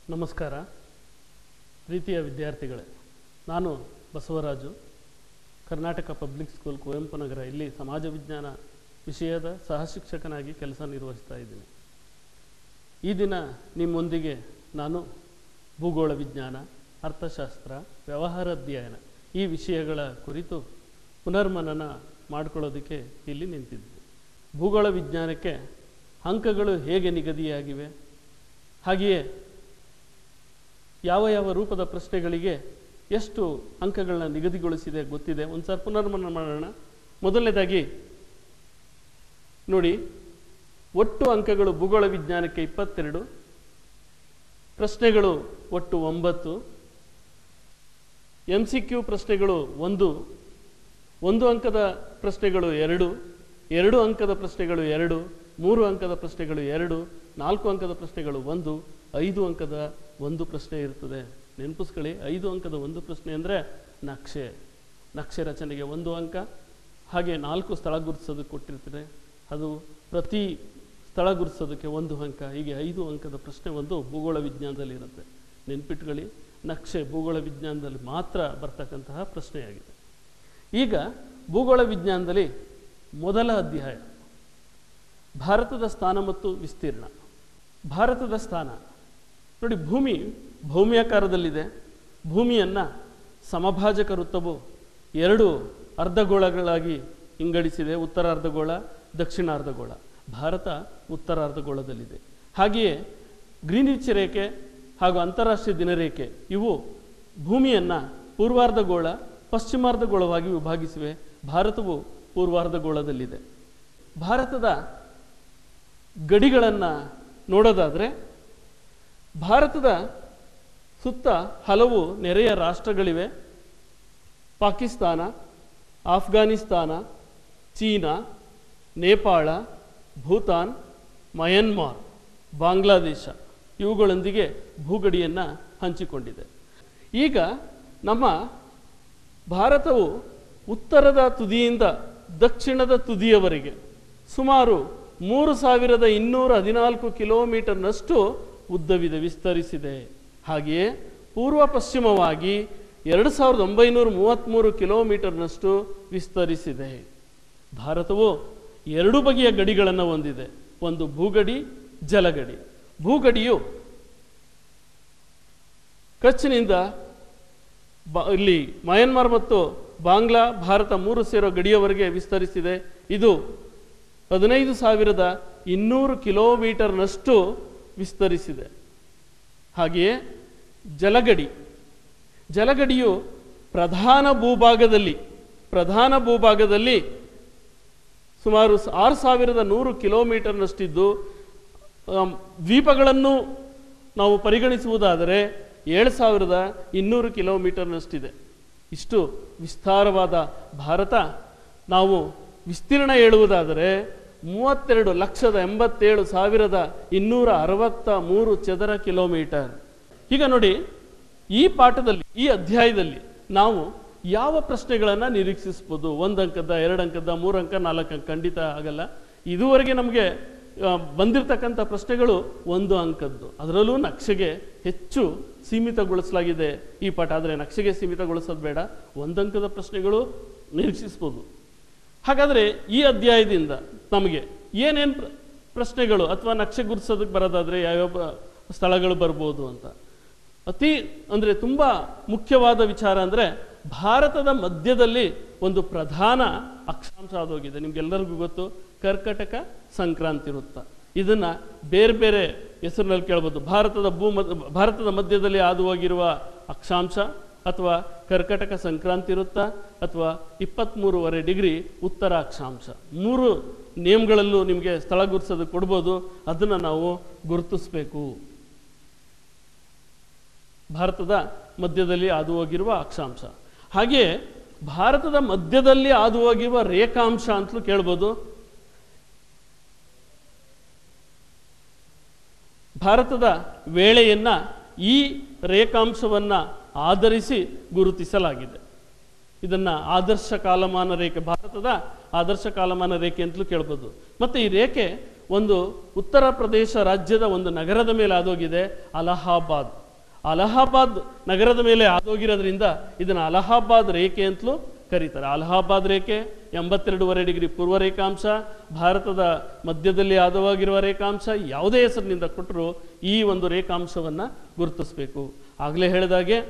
ನಮಸ್ಕಾರ ಪ್ರೀತಿಯ ವಿದ್ಯಾರ್ಥಿಗಳೇ ನಾನು ಬಸವರಾಜು ಕರ್ನಾಟಕ ಪಬ್ಲಿಕ್ ಸ್ಕೂಲ್ ಕುವೆಂಪು ನಗರ ಇಲ್ಲಿ ಸಮಾಜ ವಿಜ್ಞಾನ ವಿಷಯದ ಸಹ ಶಿಕ್ಷಕನಾಗಿ ಕೆಲಸ ನಿರ್ವಹಿಸ್ತಾ ಇದ್ದೀನಿ ಈ ದಿನ ನಿಮ್ಮೊಂದಿಗೆ ನಾನು ಭೂಗೋಳ ವಿಜ್ಞಾನ ಅರ್ಥಶಾಸ್ತ್ರ ವ್ಯವಹಾರ ಅಧ್ಯಯನ ಈ ವಿಷಯಗಳ ಕುರಿತು ಪುನರ್ಮನನ ಮಾಡ್ಕೊಳ್ಳೋದಕ್ಕೆ ಇಲ್ಲಿ ನಿಂತಿದ್ದೆ ಭೂಗೋಳ ವಿಜ್ಞಾನಕ್ಕೆ ಅಂಕಗಳು ಹೇಗೆ ನಿಗದಿಯಾಗಿವೆ ಹಾಗೆಯೇ ಯಾವ ಯಾವ ರೂಪದ ಪ್ರಶ್ನೆಗಳಿಗೆ ಎಷ್ಟು ಅಂಕಗಳನ್ನ ನಿಗದಿಗೊಳಿಸಿದೆ ಗೊತ್ತಿದೆ ಒಂದು ಸಾರಿ ಪುನರ್ಮನ ಮಾಡೋಣ ಮೊದಲನೇದಾಗಿ ನೋಡಿ ಒಟ್ಟು ಅಂಕಗಳು ಭೂಗೋಳ ವಿಜ್ಞಾನಕ್ಕೆ ಇಪ್ಪತ್ತೆರಡು ಪ್ರಶ್ನೆಗಳು ಒಟ್ಟು ಒಂಬತ್ತು ಎಂ ಸಿ ಕ್ಯೂ ಪ್ರಶ್ನೆಗಳು ಒಂದು ಒಂದು ಅಂಕದ ಪ್ರಶ್ನೆಗಳು ಎರಡು ಎರಡು ಅಂಕದ ಪ್ರಶ್ನೆಗಳು ಎರಡು ಮೂರು ಅಂಕದ ಪ್ರಶ್ನೆಗಳು ಎರಡು ನಾಲ್ಕು ಅಂಕದ ಪ್ರಶ್ನೆಗಳು ಒಂದು ಐದು ಅಂಕದ ಒಂದು ಪ್ರಶ್ನೆ ಇರ್ತದೆ ನೆನಪಿಸ್ಕೊಳ್ಳಿ ಐದು ಅಂಕದ ಒಂದು ಪ್ರಶ್ನೆ ಅಂದರೆ ನಕ್ಷೆ ನಕ್ಷೆ ರಚನೆಗೆ ಒಂದು ಅಂಕ ಹಾಗೆ ನಾಲ್ಕು ಸ್ಥಳ ಗುರುತಿಸೋದಕ್ಕೆ ಕೊಟ್ಟಿರ್ತಾರೆ ಅದು ಪ್ರತಿ ಸ್ಥಳ ಗುರುತಿಸೋದಕ್ಕೆ ಒಂದು ಅಂಕ ಹೀಗೆ ಐದು ಅಂಕದ ಪ್ರಶ್ನೆ ಒಂದು ಭೂಗೋಳ ವಿಜ್ಞಾನದಲ್ಲಿ ಇರುತ್ತೆ ನೆನ್ಪಿಟ್ಕೊಳ್ಳಿ ನಕ್ಷೆ ಭೂಗೋಳ ವಿಜ್ಞಾನದಲ್ಲಿ ಮಾತ್ರ ಬರ್ತಕ್ಕಂತಹ ಪ್ರಶ್ನೆಯಾಗಿದೆ ಈಗ ಭೂಗೋಳ ವಿಜ್ಞಾನದಲ್ಲಿ ಮೊದಲ ಅಧ್ಯಾಯ ಭಾರತದ ಸ್ಥಾನ ಮತ್ತು ವಿಸ್ತೀರ್ಣ ಭಾರತದ ಸ್ಥಾನ ನೋಡಿ ಭೂಮಿ ಭೌಮ್ಯಾಕಾರದಲ್ಲಿದೆ ಭೂಮಿಯನ್ನು ಸಮಭಾಜಕ ವೃತ್ತವು ಎರಡು ಅರ್ಧಗೋಳಗಳಾಗಿ ವಿಂಗಡಿಸಿದೆ ಉತ್ತರ ಅರ್ಧಗೋಳ ದಕ್ಷಿಣ ಅರ್ಧಗೋಳ ಭಾರತ ಉತ್ತರ ಅರ್ಧಗೋಳದಲ್ಲಿದೆ ಹಾಗೆಯೇ ಗ್ರೀನ್ವಿಚ್ ರೇಖೆ ಹಾಗೂ ಅಂತಾರಾಷ್ಟ್ರೀಯ ದಿನರೇಖೆ ಇವು ಭೂಮಿಯನ್ನು ಪೂರ್ವಾರ್ಧಗೋಳ ಪಶ್ಚಿಮಾರ್ಧಗೋಳವಾಗಿ ವಿಭಾಗಿಸಿವೆ ಭಾರತವು ಪೂರ್ವಾರ್ಧಗೋಳದಲ್ಲಿದೆ ಭಾರತದ ಗಡಿಗಳನ್ನು ನೋಡೋದಾದರೆ ಭಾರತದ ಸುತ್ತ ಹಲವು ನೆರೆಯ ರಾಷ್ಟ್ರಗಳಿವೆ ಪಾಕಿಸ್ತಾನ ಆಫ್ಘಾನಿಸ್ತಾನ ಚೀನಾ ನೇಪಾಳ ಭೂತಾನ್ ಮಯನ್ಮಾರ್ ಬಾಂಗ್ಲಾದೇಶ ಇವುಗಳೊಂದಿಗೆ ಭೂಗಡಿಯನ್ನು ಹಂಚಿಕೊಂಡಿದೆ ಈಗ ನಮ್ಮ ಭಾರತವು ಉತ್ತರದ ತುದಿಯಿಂದ ದಕ್ಷಿಣದ ತುದಿಯವರೆಗೆ ಸುಮಾರು ಮೂರು ಸಾವಿರದ ಇನ್ನೂರ ಹದಿನಾಲ್ಕು ಕಿಲೋಮೀಟರ್ನಷ್ಟು ಉದ್ದವಿದೆ ವಿಸ್ತರಿಸಿದೆ ಹಾಗೆಯೇ ಪೂರ್ವ ಪಶ್ಚಿಮವಾಗಿ ಎರಡು ಸಾವಿರದ ಒಂಬೈನೂರ ಮೂವತ್ತ್ಮೂರು ಕಿಲೋಮೀಟರ್ನಷ್ಟು ವಿಸ್ತರಿಸಿದೆ ಭಾರತವು ಎರಡು ಬಗೆಯ ಗಡಿಗಳನ್ನು ಹೊಂದಿದೆ ಒಂದು ಭೂಗಡಿ ಜಲಗಡಿ ಭೂಗಡಿಯು ಕಚ್ನಿಂದ ಬ ಇಲ್ಲಿ ಮಯನ್ಮಾರ್ ಮತ್ತು ಬಾಂಗ್ಲಾ ಭಾರತ ಮೂರು ಸೇರೋ ಗಡಿಯವರೆಗೆ ವಿಸ್ತರಿಸಿದೆ ಇದು ಹದಿನೈದು ಸಾವಿರದ ಇನ್ನೂರು ಕಿಲೋಮೀಟರ್ನಷ್ಟು ವಿಸ್ತರಿಸಿದೆ ಹಾಗೆಯೇ ಜಲಗಡಿ ಜಲಗಡಿಯು ಪ್ರಧಾನ ಭೂಭಾಗದಲ್ಲಿ ಪ್ರಧಾನ ಭೂಭಾಗದಲ್ಲಿ ಸುಮಾರು ಸ- ಆರು ಸಾವಿರದ ನೂರು ಕಿಲೋಮೀಟರ್ನಷ್ಟಿದ್ದು ಆಮ್, ದ್ವೀಪಗಳನ್ನು ನಾವು ಪರಿಗಣಿಸುವುದಾದರೆ ಏಳು ಸಾವಿರದ ಇನ್ನೂರು ಕಿಲೋಮೀಟರ್ನಷ್ಟಿದೆ ಇಷ್ಟು ವಿಸ್ತಾರವಾದ ಭಾರತ ನಾವು ವಿಸ್ತೀರ್ಣ ಹೇಳುವುದಾದರೆ ಮೂವತ್ತೆರಡು ಲಕ್ಷದ ಎಂಬತ್ತೇಳು ಸಾವಿರದ ಇನ್ನೂರ ಅರವತ್ತ ಮೂರು ಚದರ ಕಿಲೋಮೀಟರ್ ಈಗ ನೋಡಿ ಈ ಪಾಠದಲ್ಲಿ ಈ ಅಧ್ಯಾಯದಲ್ಲಿ ನಾವು ಯಾವ ಪ್ರಶ್ನೆಗಳನ್ನು ನಿರೀಕ್ಷಿಸ್ಬೋದು ಒಂದು ಅಂಕದ ಎರಡು ಅಂಕದ ಮೂರು ಅಂಕ ನಾಲ್ಕು ಅಂಕ ಖಂಡಿತ ಆಗಲ್ಲ ಇದುವರೆಗೆ ನಮಗೆ ಆ, ಬಂದಿರತಕ್ಕಂಥ ಪ್ರಶ್ನೆಗಳು ಒಂದು ಅಂಕದ್ದು ಅದರಲ್ಲೂ ನಕ್ಷೆಗೆ ಹೆಚ್ಚು ಸೀಮಿತಗೊಳಿಸಲಾಗಿದೆ ಈ ಪಾಠ ಆದರೆ ನಕ್ಷೆಗೆ ಸೀಮಿತಗೊಳಿಸೋದು ಬೇಡ ಒಂದು ಅಂಕದ ಪ್ರಶ್ನೆಗಳು ನಿರೀಕ್ಷಿಸ್ಬೋದು ಹಾಗಾದರೆ ಈ ಅಧ್ಯಾಯದಿಂದ ನಮಗೆ ಏನೇನು ಪ್ರ- ಪ್ರಶ್ನೆಗಳು ಅಥವಾ ನಕ್ಷೆ ಗುರುತಿಸೋದಕ್ಕೆ ಬರೋದಾದರೆ ಯಾವ್ಯಾವ ಸ್ಥಳಗಳು ಬರ್ಬೋದು ಅಂತ ಅತಿ ಅಂದರೆ ತುಂಬ ಮುಖ್ಯವಾದ ವಿಚಾರ ಅಂದರೆ ಭಾರತದ ಮಧ್ಯದಲ್ಲಿ ಒಂದು ಪ್ರಧಾನ ಅಕ್ಷಾಂಶ ಆದೋಗಿದೆ ನಿಮ್ಗೆಲ್ಲರಿಗೂ ಗೊತ್ತು ಕರ್ಕಟಕ ಸಂಕ್ರಾಂತಿ ವೃತ್ತ ಇದನ್ನ ಬೇರೆ ಬೇರೆ ಹೆಸರಿನಲ್ಲಿ ಕೇಳ್ಬೋದು ಭಾರತದ ಭೂ ಭಾರತದ ಮಧ್ಯದಲ್ಲಿ ಹಾದು ಹೋಗಿರುವ ಅಕ್ಷಾಂಶ ಅಥವಾ ಕರ್ಕಟಕ ಸಂಕ್ರಾಂತಿ ವೃತ್ತ ಅಥವಾ ಇಪ್ಪತ್ತ್ಮೂರುವರೆ ಡಿಗ್ರಿ ಉತ್ತರ ಅಕ್ಷಾಂಶ ಮೂರು ನೇಮ್ಗಳಲ್ಲೂ ನಿಮಗೆ ಸ್ಥಳ ಗುರುತಿಸೋದಕ್ಕೆ ಕೊಡ್ಬೋದು ಅದನ್ನು ನಾವು ಗುರುತಿಸ್ಬೇಕು ಭಾರತದ ಮಧ್ಯದಲ್ಲಿ ಹಾದು ಹೋಗಿರುವ ಅಕ್ಷಾಂಶ ಹಾಗೆ ಭಾರತದ ಮಧ್ಯದಲ್ಲಿ ಹಾದು ಹೋಗಿರುವ ರೇಖಾಂಶ ಅಂತಲೂ ಕೇಳ್ಬೋದು ಭಾರತದ ವೇಳೆಯನ್ನ ಈ ರೇಖಾಂಶವನ್ನ ಆಧರಿಸಿ ಗುರುತಿಸಲಾಗಿದೆ ಇದನ್ನ ಆದರ್ಶ ಕಾಲಮಾನ ರೇಖೆ ಭಾರತದ ಆದರ್ಶ ಕಾಲಮಾನ ರೇಖೆ ಅಂತಲೂ ಕೇಳ್ಬೋದು ಮತ್ತೆ ಈ ರೇಖೆ ಒಂದು ಉತ್ತರ ಪ್ರದೇಶ ರಾಜ್ಯದ ಒಂದು ನಗರದ ಮೇಲೆ ಆದೋಗಿದೆ ಅಲಹಾಬಾದ್ ಅಲಹಾಬಾದ್ ನಗರದ ಮೇಲೆ ಆದೋಗಿರೋದ್ರಿಂದ ಇದನ್ನು ಅಲಹಾಬಾದ್ ರೇಖೆ ಅಂತಲೂ ಕರೀತಾರೆ ಅಲಹಾಬಾದ್ ರೇಖೆ ಎಂಬತ್ತೆರಡೂವರೆ ಡಿಗ್ರಿ ಪೂರ್ವ ರೇಖಾಂಶ ಭಾರತದ ಮಧ್ಯದಲ್ಲಿ ಆದವಾಗಿರುವ ರೇಖಾಂಶ ಯಾವುದೇ ಹೆಸರಿನಿಂದ ಕೊಟ್ಟರು ಈ ಒಂದು ರೇಖಾಂಶವನ್ನು ಗುರುತಿಸಬೇಕು ಆಗಲೇ ಹೇಳಿದಾಗೆ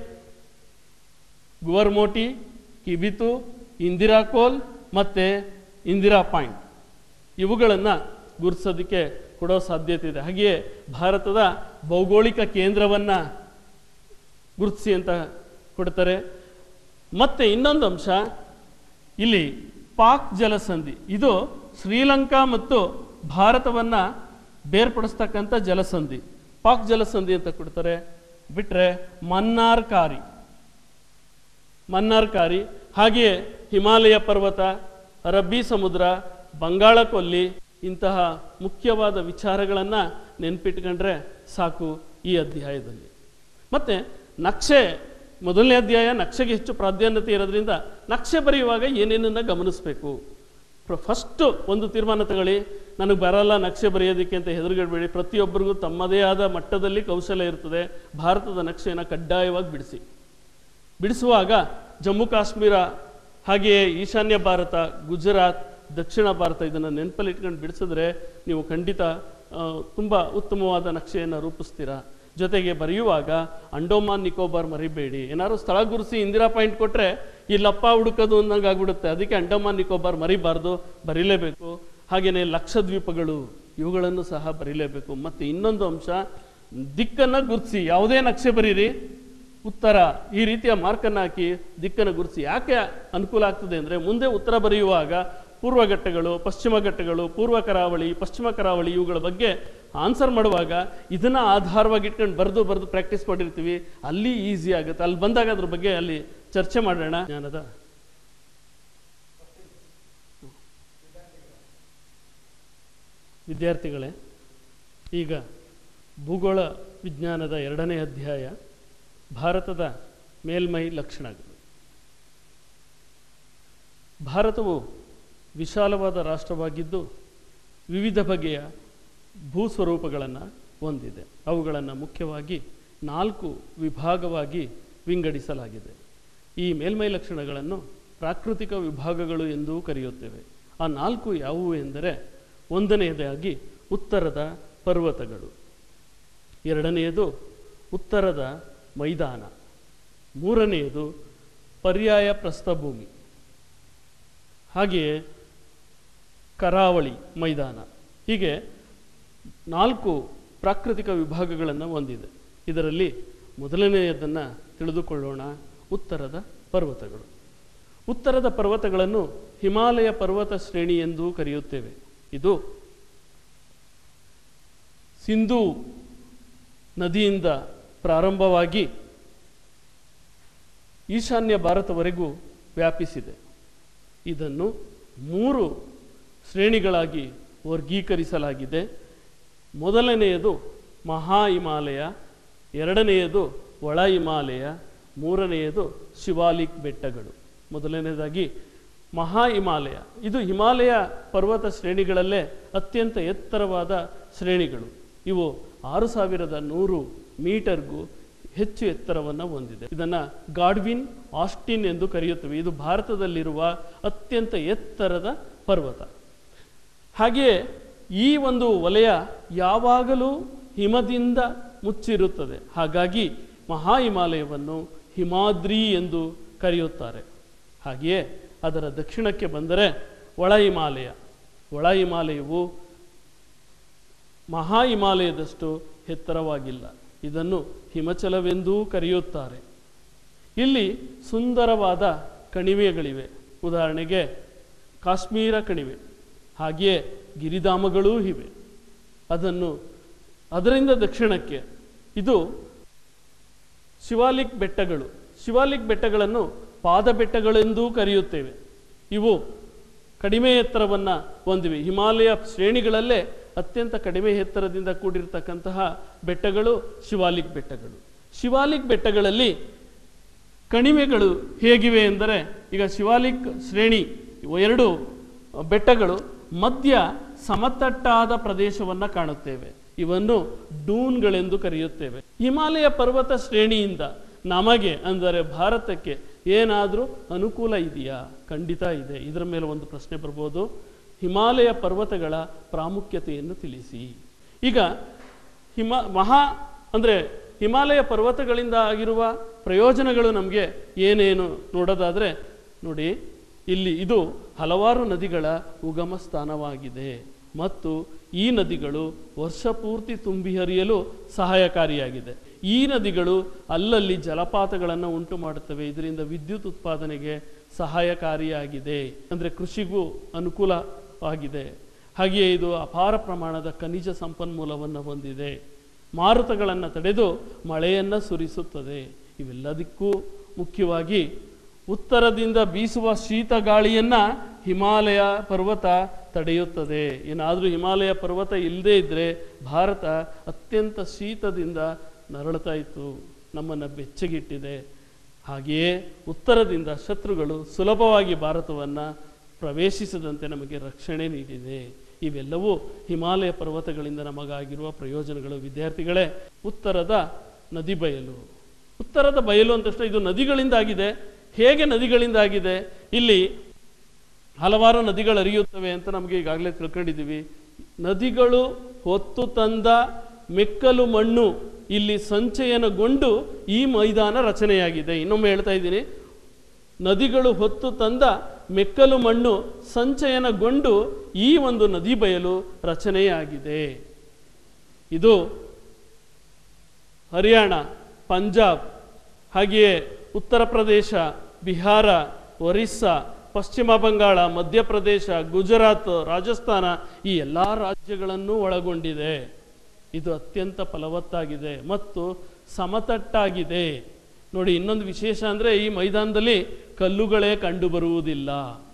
ಗುವರ್ಮೋಟಿ ಕಿಬಿತು ಇಂದಿರಾ ಕೋಲ್ ಮತ್ತು ಇಂದಿರಾ ಪಾಯಿಂಟ್ ಇವುಗಳನ್ನು ಗುರುತಿಸೋದಕ್ಕೆ ಕೊಡೋ ಸಾಧ್ಯತೆ ಇದೆ ಹಾಗೆಯೇ ಭಾರತದ ಭೌಗೋಳಿಕ ಕೇಂದ್ರವನ್ನು ಗುರುತಿಸಿ ಅಂತ ಕೊಡ್ತಾರೆ ಮತ್ತು ಇನ್ನೊಂದು ಅಂಶ ಇಲ್ಲಿ ಪಾಕ್ ಜಲಸಂಧಿ ಇದು ಶ್ರೀಲಂಕಾ ಮತ್ತು ಭಾರತವನ್ನು ಬೇರ್ಪಡಿಸ್ತಕ್ಕಂಥ ಜಲಸಂಧಿ ಪಾಕ್ ಜಲಸಂಧಿ ಅಂತ ಕೊಡ್ತಾರೆ ಬಿಟ್ಟರೆ ಮನ್ನಾರ್ಕಾರಿ ಮನ್ನಾರ್ಕಾರಿ ಹಾಗೆಯೇ ಹಿಮಾಲಯ ಪರ್ವತ ಅರಬ್ಬಿ ಸಮುದ್ರ ಬಂಗಾಳ ಕೊಲ್ಲಿ ಇಂತಹ ಮುಖ್ಯವಾದ ವಿಚಾರಗಳನ್ನು ನೆನ್ಪಿಟ್ಕೊಂಡ್ರೆ ಸಾಕು ಈ ಅಧ್ಯಾಯದಲ್ಲಿ ಮತ್ತು ನಕ್ಷೆ ಮೊದಲನೇ ಅಧ್ಯಾಯ ನಕ್ಷೆಗೆ ಹೆಚ್ಚು ಪ್ರಾಧಾನ್ಯತೆ ಇರೋದ್ರಿಂದ ನಕ್ಷೆ ಬರೆಯುವಾಗ ಏನೇನನ್ನು ಗಮನಿಸಬೇಕು ಫಸ್ಟು ಒಂದು ತೀರ್ಮಾನ ತಗೊಳ್ಳಿ ನನಗೆ ಬರಲ್ಲ ನಕ್ಷೆ ಬರೆಯೋದಕ್ಕೆ ಅಂತ ಹೆದರುಗಡಬೇಡಿ ಪ್ರತಿಯೊಬ್ಬರಿಗೂ ತಮ್ಮದೇ ಆದ ಮಟ್ಟದಲ್ಲಿ ಕೌಶಲ್ಯ ಇರ್ತದೆ ಭಾರತದ ನಕ್ಷೆಯನ್ನು ಕಡ್ಡಾಯವಾಗಿ ಬಿಡಿಸಿ ಬಿಡಿಸುವಾಗ ಜಮ್ಮು ಕಾಶ್ಮೀರ ಹಾಗೆಯೇ ಈಶಾನ್ಯ ಭಾರತ ಗುಜರಾತ್ ದಕ್ಷಿಣ ಭಾರತ ಇದನ್ನು ನೆನಪಲ್ಲಿ ಇಟ್ಕೊಂಡು ಬಿಡಿಸಿದ್ರೆ ನೀವು ಖಂಡಿತ ತುಂಬ ಉತ್ತಮವಾದ ನಕ್ಷೆಯನ್ನು ರೂಪಿಸ್ತೀರಾ ಜೊತೆಗೆ ಬರೆಯುವಾಗ ಅಂಡೋಮಾನ್ ನಿಕೋಬಾರ್ ಮರಿಬೇಡಿ ಏನಾದ್ರು ಸ್ಥಳ ಗುರುಸಿ ಇಂದಿರಾ ಪಾಯಿಂಟ್ ಕೊಟ್ಟರೆ ಇಲ್ಲಪ್ಪ ಹುಡುಕೋದು ಅನ್ನಂಗೆ ಆಗ್ಬಿಡುತ್ತೆ ಅದಕ್ಕೆ ಅಂಡೋಮಾನ್ ನಿಕೋಬಾರ್ ಮರಿಬಾರ್ದು ಬರೀಲೇಬೇಕು ಹಾಗೆಯೇ ಲಕ್ಷದ್ವೀಪಗಳು ಇವುಗಳನ್ನು ಸಹ ಬರೀಲೇಬೇಕು ಮತ್ತು ಇನ್ನೊಂದು ಅಂಶ ದಿಕ್ಕನ್ನು ಗುರುತಿಸಿ ಯಾವುದೇ ನಕ್ಷೆ ಬರೀರಿ ಉತ್ತರ ಈ ರೀತಿಯ ಮಾರ್ಕನ್ನು ಹಾಕಿ ದಿಕ್ಕನ್ನು ಗುರುತಿಸಿ ಯಾಕೆ ಅನುಕೂಲ ಆಗ್ತದೆ ಅಂದರೆ ಮುಂದೆ ಉತ್ತರ ಬರೆಯುವಾಗ ಪೂರ್ವ ಘಟ್ಟಗಳು ಪಶ್ಚಿಮ ಘಟ್ಟಗಳು ಪೂರ್ವ ಕರಾವಳಿ ಪಶ್ಚಿಮ ಕರಾವಳಿ ಇವುಗಳ ಬಗ್ಗೆ ಆನ್ಸರ್ ಮಾಡುವಾಗ ಇದನ್ನು ಆಧಾರವಾಗಿ ಇಟ್ಕೊಂಡು ಬರೆದು ಬರೆದು ಪ್ರಾಕ್ಟೀಸ್ ಮಾಡಿರ್ತೀವಿ ಅಲ್ಲಿ ಈಸಿ ಆಗುತ್ತೆ ಅಲ್ಲಿ ಬಂದಾಗ ಅದ್ರ ಬಗ್ಗೆ ಅಲ್ಲಿ ಚರ್ಚೆ ಮಾಡೋಣ ಜ್ಞಾನದ ವಿದ್ಯಾರ್ಥಿಗಳೇ ಈಗ ಭೂಗೋಳ ವಿಜ್ಞಾನದ ಎರಡನೇ ಅಧ್ಯಾಯ ಭಾರತದ ಮೇಲ್ಮೈ ಲಕ್ಷಣಗಳು ಭಾರತವು ವಿಶಾಲವಾದ ರಾಷ್ಟ್ರವಾಗಿದ್ದು ವಿವಿಧ ಬಗೆಯ ಭೂಸ್ವರೂಪಗಳನ್ನು ಹೊಂದಿದೆ ಅವುಗಳನ್ನು ಮುಖ್ಯವಾಗಿ ನಾಲ್ಕು ವಿಭಾಗವಾಗಿ ವಿಂಗಡಿಸಲಾಗಿದೆ ಈ ಮೇಲ್ಮೈ ಲಕ್ಷಣಗಳನ್ನು ಪ್ರಾಕೃತಿಕ ವಿಭಾಗಗಳು ಎಂದೂ ಕರೆಯುತ್ತೇವೆ ಆ ನಾಲ್ಕು ಯಾವುವು ಎಂದರೆ ಒಂದನೆಯದಾಗಿ ಉತ್ತರದ ಪರ್ವತಗಳು ಎರಡನೆಯದು ಉತ್ತರದ ಮೈದಾನ ಮೂರನೆಯದು ಪರ್ಯಾಯ ಪ್ರಸ್ಥಭೂಮಿ ಹಾಗೆಯೇ ಕರಾವಳಿ ಮೈದಾನ ಹೀಗೆ ನಾಲ್ಕು ಪ್ರಾಕೃತಿಕ ವಿಭಾಗಗಳನ್ನು ಹೊಂದಿದೆ ಇದರಲ್ಲಿ ಮೊದಲನೆಯದನ್ನು ತಿಳಿದುಕೊಳ್ಳೋಣ ಉತ್ತರದ ಪರ್ವತಗಳು ಉತ್ತರದ ಪರ್ವತಗಳನ್ನು ಹಿಮಾಲಯ ಪರ್ವತ ಶ್ರೇಣಿ ಎಂದೂ ಕರೆಯುತ್ತೇವೆ ಇದು ಸಿಂಧೂ ನದಿಯಿಂದ ಪ್ರಾರಂಭವಾಗಿ ಈಶಾನ್ಯ ಭಾರತವರೆಗೂ ವ್ಯಾಪಿಸಿದೆ ಇದನ್ನು ಮೂರು ಶ್ರೇಣಿಗಳಾಗಿ ವರ್ಗೀಕರಿಸಲಾಗಿದೆ ಮೊದಲನೆಯದು ಮಹಾ ಹಿಮಾಲಯ ಎರಡನೆಯದು ಒಳ ಹಿಮಾಲಯ ಮೂರನೆಯದು ಶಿವಾಲಿಕ್ ಬೆಟ್ಟಗಳು ಮೊದಲನೇದಾಗಿ ಮಹಾ ಹಿಮಾಲಯ ಇದು ಹಿಮಾಲಯ ಪರ್ವತ ಶ್ರೇಣಿಗಳಲ್ಲೇ ಅತ್ಯಂತ ಎತ್ತರವಾದ ಶ್ರೇಣಿಗಳು ಇವು ಆರು ಸಾವಿರದ ನೂರು ಮೀಟರ್ಗೂ ಹೆಚ್ಚು ಎತ್ತರವನ್ನು ಹೊಂದಿದೆ ಇದನ್ನು ಗಾಡ್ವಿನ್ ಆಸ್ಟಿನ್ ಎಂದು ಕರೆಯುತ್ತೇವೆ ಇದು ಭಾರತದಲ್ಲಿರುವ ಅತ್ಯಂತ ಎತ್ತರದ ಪರ್ವತ ಹಾಗೆಯೇ ಈ ಒಂದು ವಲಯ ಯಾವಾಗಲೂ ಹಿಮದಿಂದ ಮುಚ್ಚಿರುತ್ತದೆ ಹಾಗಾಗಿ ಮಹಾ ಹಿಮಾಲಯವನ್ನು ಹಿಮಾದ್ರಿ ಎಂದು ಕರೆಯುತ್ತಾರೆ ಹಾಗೆಯೇ ಅದರ ದಕ್ಷಿಣಕ್ಕೆ ಬಂದರೆ ಒಳ ಹಿಮಾಲಯ ಒಳ ಹಿಮಾಲಯವು ಮಹಾ ಹಿಮಾಲಯದಷ್ಟು ಎತ್ತರವಾಗಿಲ್ಲ ಇದನ್ನು ಹಿಮಚಲವೆಂದೂ ಕರೆಯುತ್ತಾರೆ ಇಲ್ಲಿ ಸುಂದರವಾದ ಕಣಿವೆಗಳಿವೆ ಉದಾಹರಣೆಗೆ ಕಾಶ್ಮೀರ ಕಣಿವೆ ಹಾಗೆಯೇ ಗಿರಿಧಾಮಗಳೂ ಇವೆ ಅದನ್ನು ಅದರಿಂದ ದಕ್ಷಿಣಕ್ಕೆ ಇದು ಶಿವಾಲಿಕ್ ಬೆಟ್ಟಗಳು ಶಿವಾಲಿಕ್ ಬೆಟ್ಟಗಳನ್ನು ಪಾದ ಬೆಟ್ಟಗಳೆಂದೂ ಕರೆಯುತ್ತೇವೆ ಇವು ಕಡಿಮೆ ಎತ್ತರವನ್ನು ಹೊಂದಿವೆ ಹಿಮಾಲಯ ಶ್ರೇಣಿಗಳಲ್ಲೇ ಅತ್ಯಂತ ಕಡಿಮೆ ಎತ್ತರದಿಂದ ಕೂಡಿರ್ತಕ್ಕಂತಹ ಬೆಟ್ಟಗಳು ಶಿವಾಲಿಕ್ ಬೆಟ್ಟಗಳು ಶಿವಾಲಿಕ್ ಬೆಟ್ಟಗಳಲ್ಲಿ ಕಣಿವೆಗಳು ಹೇಗಿವೆ ಎಂದರೆ ಈಗ ಶಿವಾಲಿಕ್ ಶ್ರೇಣಿ ಇವು ಎರಡು ಬೆಟ್ಟಗಳು ಮಧ್ಯ ಸಮತಟ್ಟಾದ ಪ್ರದೇಶವನ್ನ ಕಾಣುತ್ತೇವೆ ಇವನ್ನು ಡೂನ್ಗಳೆಂದು ಕರೆಯುತ್ತೇವೆ ಹಿಮಾಲಯ ಪರ್ವತ ಶ್ರೇಣಿಯಿಂದ ನಮಗೆ ಅಂದರೆ ಭಾರತಕ್ಕೆ ಏನಾದರೂ ಅನುಕೂಲ ಇದೆಯಾ ಖಂಡಿತ ಇದೆ ಇದರ ಮೇಲೆ ಒಂದು ಪ್ರಶ್ನೆ ಬರ್ಬೋದು ಹಿಮಾಲಯ ಪರ್ವತಗಳ ಪ್ರಾಮುಖ್ಯತೆಯನ್ನು ತಿಳಿಸಿ ಈಗ ಹಿಮ ಮಹಾ ಅಂದರೆ ಹಿಮಾಲಯ ಪರ್ವತಗಳಿಂದ ಆಗಿರುವ ಪ್ರಯೋಜನಗಳು ನಮಗೆ ಏನೇನು ನೋಡೋದಾದರೆ ನೋಡಿ ಇಲ್ಲಿ ಇದು ಹಲವಾರು ನದಿಗಳ ಉಗಮ ಸ್ಥಾನವಾಗಿದೆ ಮತ್ತು ಈ ನದಿಗಳು ವರ್ಷ ಪೂರ್ತಿ ತುಂಬಿ ಹರಿಯಲು ಸಹಾಯಕಾರಿಯಾಗಿದೆ ಈ ನದಿಗಳು ಅಲ್ಲಲ್ಲಿ ಜಲಪಾತಗಳನ್ನು ಉಂಟು ಮಾಡುತ್ತವೆ ಇದರಿಂದ ವಿದ್ಯುತ್ ಉತ್ಪಾದನೆಗೆ ಸಹಾಯಕಾರಿಯಾಗಿದೆ ಅಂದರೆ ಕೃಷಿಗೂ ಅನುಕೂಲವಾಗಿದೆ ಹಾಗೆಯೇ ಇದು ಅಪಾರ ಪ್ರಮಾಣದ ಖನಿಜ ಸಂಪನ್ಮೂಲವನ್ನು ಹೊಂದಿದೆ ಮಾರುತಗಳನ್ನು ತಡೆದು ಮಳೆಯನ್ನು ಸುರಿಸುತ್ತದೆ ಇವೆಲ್ಲದಕ್ಕೂ ಮುಖ್ಯವಾಗಿ ಉತ್ತರದಿಂದ ಬೀಸುವ ಶೀತ ಗಾಳಿಯನ್ನ ಹಿಮಾಲಯ ಪರ್ವತ ತಡೆಯುತ್ತದೆ ಏನಾದರೂ ಹಿಮಾಲಯ ಪರ್ವತ ಇಲ್ಲದೇ ಇದ್ದರೆ ಭಾರತ ಅತ್ಯಂತ ಶೀತದಿಂದ ನರಳುತ್ತಾ ಇತ್ತು ನಮ್ಮನ್ನು ಬೆಚ್ಚಗಿಟ್ಟಿದೆ ಹಾಗೆಯೇ ಉತ್ತರದಿಂದ ಶತ್ರುಗಳು ಸುಲಭವಾಗಿ ಭಾರತವನ್ನು ಪ್ರವೇಶಿಸದಂತೆ ನಮಗೆ ರಕ್ಷಣೆ ನೀಡಿದೆ ಇವೆಲ್ಲವೂ ಹಿಮಾಲಯ ಪರ್ವತಗಳಿಂದ ನಮಗಾಗಿರುವ ಪ್ರಯೋಜನಗಳು ವಿದ್ಯಾರ್ಥಿಗಳೇ ಉತ್ತರದ ನದಿ ಬಯಲು ಉತ್ತರದ ಬಯಲು ಅಂತ ತಕ್ಷಣ ಇದು ನದಿಗಳಿಂದಾಗಿದೆ ಹೇಗೆ ನದಿಗಳಿಂದಾಗಿದೆ ಇಲ್ಲಿ ಹಲವಾರು ನದಿಗಳು ಹರಿಯುತ್ತವೆ ಅಂತ ನಮಗೆ ಈಗಾಗಲೇ ತಿಳ್ಕೊಂಡಿದ್ದೀವಿ ನದಿಗಳು ಹೊತ್ತು ತಂದ ಮೆಕ್ಕಲು ಮಣ್ಣು ಇಲ್ಲಿ ಸಂಚಯನಗೊಂಡು ಈ ಮೈದಾನ ರಚನೆಯಾಗಿದೆ ಇನ್ನೊಮ್ಮೆ ಹೇಳ್ತಾ ಇದ್ದೀನಿ ನದಿಗಳು ಹೊತ್ತು ತಂದ ಮೆಕ್ಕಲು ಮಣ್ಣು ಸಂಚಯನಗೊಂಡು ಈ ಒಂದು ನದಿ ಬಯಲು ರಚನೆಯಾಗಿದೆ ಇದು ಹರಿಯಾಣ ಪಂಜಾಬ್ ಹಾಗೆಯೇ ಉತ್ತರ ಪ್ರದೇಶ ಬಿಹಾರ ಒರಿಸ್ಸಾ ಪಶ್ಚಿಮ ಬಂಗಾಳ ಮಧ್ಯಪ್ರದೇಶ ಗುಜರಾತ್ ರಾಜಸ್ಥಾನ ಈ ಎಲ್ಲ ರಾಜ್ಯಗಳನ್ನು ಒಳಗೊಂಡಿದೆ ಇದು ಅತ್ಯಂತ ಫಲವತ್ತಾಗಿದೆ ಮತ್ತು ಸಮತಟ್ಟಾಗಿದೆ ನೋಡಿ ಇನ್ನೊಂದು ವಿಶೇಷ ಅಂದರೆ ಈ ಮೈದಾನದಲ್ಲಿ ಕಲ್ಲುಗಳೇ ಕಂಡುಬರುವುದಿಲ್ಲ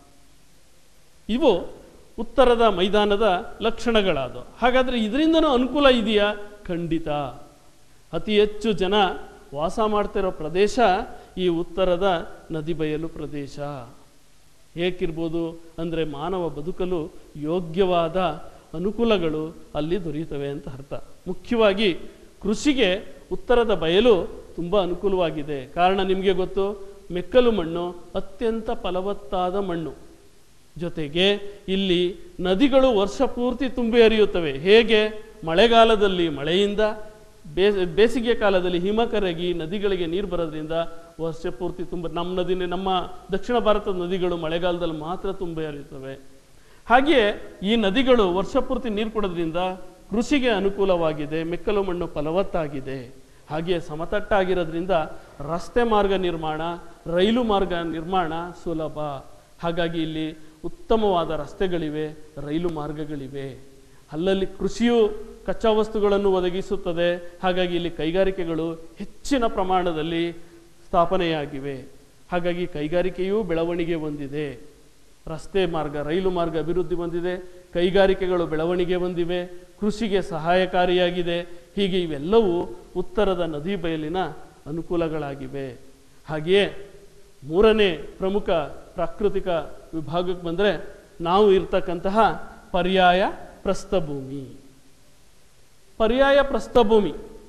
ಇವು ಉತ್ತರದ ಮೈದಾನದ ಲಕ್ಷಣಗಳಾದವು ಹಾಗಾದರೆ ಇದರಿಂದನೂ ಅನುಕೂಲ ಇದೆಯಾ ಖಂಡಿತ ಅತಿ ಹೆಚ್ಚು ಜನ ವಾಸ ಮಾಡ್ತಿರೋ ಪ್ರದೇಶ ಈ ಉತ್ತರದ ನದಿ ಬಯಲು ಪ್ರದೇಶ ಏಕಿರ್ಬೋದು ಅಂದರೆ ಮಾನವ ಬದುಕಲು ಯೋಗ್ಯವಾದ ಅನುಕೂಲಗಳು ಅಲ್ಲಿ ದೊರೆಯುತ್ತವೆ ಅಂತ ಅರ್ಥ ಮುಖ್ಯವಾಗಿ ಕೃಷಿಗೆ ಉತ್ತರದ ಬಯಲು ತುಂಬ ಅನುಕೂಲವಾಗಿದೆ ಕಾರಣ ನಿಮಗೆ ಗೊತ್ತು ಮೆಕ್ಕಲು ಮಣ್ಣು ಅತ್ಯಂತ ಫಲವತ್ತಾದ ಮಣ್ಣು ಜೊತೆಗೆ ಇಲ್ಲಿ ನದಿಗಳು ವರ್ಷ ಪೂರ್ತಿ ತುಂಬಿ ಹರಿಯುತ್ತವೆ ಹೇಗೆ ಮಳೆಗಾಲದಲ್ಲಿ ಮಳೆಯಿಂದ ಬೇ ಬೇಸಿಗೆ ಕಾಲದಲ್ಲಿ ಹಿಮ ಕರಗಿ ನದಿಗಳಿಗೆ ನೀರು ಬರೋದ್ರಿಂದ ವರ್ಷ ಪೂರ್ತಿ ತುಂಬ ನಮ್ಮ ನದಿ ನಮ್ಮ ದಕ್ಷಿಣ ಭಾರತದ ನದಿಗಳು ಮಳೆಗಾಲದಲ್ಲಿ ಮಾತ್ರ ತುಂಬಿ ಹರಿಯುತ್ತವೆ ಹಾಗೆಯೇ ಈ ನದಿಗಳು ವರ್ಷ ಪೂರ್ತಿ ನೀರು ಕೊಡೋದ್ರಿಂದ ಕೃಷಿಗೆ ಅನುಕೂಲವಾಗಿದೆ ಮೆಕ್ಕಲು ಮಣ್ಣು ಫಲವತ್ತಾಗಿದೆ ಹಾಗೆಯೇ ಸಮತಟ್ಟಾಗಿರೋದ್ರಿಂದ ರಸ್ತೆ ಮಾರ್ಗ ನಿರ್ಮಾಣ ರೈಲು ಮಾರ್ಗ ನಿರ್ಮಾಣ ಸುಲಭ ಹಾಗಾಗಿ ಇಲ್ಲಿ ಉತ್ತಮವಾದ ರಸ್ತೆಗಳಿವೆ ರೈಲು ಮಾರ್ಗಗಳಿವೆ ಅಲ್ಲಲ್ಲಿ ಕೃಷಿಯು ಕಚ್ಚಾ ವಸ್ತುಗಳನ್ನು ಒದಗಿಸುತ್ತದೆ ಹಾಗಾಗಿ ಇಲ್ಲಿ ಕೈಗಾರಿಕೆಗಳು ಹೆಚ್ಚಿನ ಪ್ರಮಾಣದಲ್ಲಿ ಸ್ಥಾಪನೆಯಾಗಿವೆ ಹಾಗಾಗಿ ಕೈಗಾರಿಕೆಯೂ ಬೆಳವಣಿಗೆ ಹೊಂದಿದೆ ರಸ್ತೆ ಮಾರ್ಗ ರೈಲು ಮಾರ್ಗ ಅಭಿವೃದ್ಧಿ ಹೊಂದಿದೆ ಕೈಗಾರಿಕೆಗಳು ಬೆಳವಣಿಗೆ ಹೊಂದಿವೆ ಕೃಷಿಗೆ ಸಹಾಯಕಾರಿಯಾಗಿದೆ ಹೀಗೆ ಇವೆಲ್ಲವೂ ಉತ್ತರದ ನದಿ ಬಯಲಿನ ಅನುಕೂಲಗಳಾಗಿವೆ ಹಾಗೆಯೇ ಮೂರನೇ ಪ್ರಮುಖ ಪ್ರಾಕೃತಿಕ ವಿಭಾಗಕ್ಕೆ ಬಂದರೆ ನಾವು ಇರ್ತಕ್ಕಂತಹ ಪರ್ಯಾಯ ಪ್ರಸ್ಥಭೂಮಿ ಪರ್ಯಾಯ ಪ್ರಸ್ಥಭೂಮಿ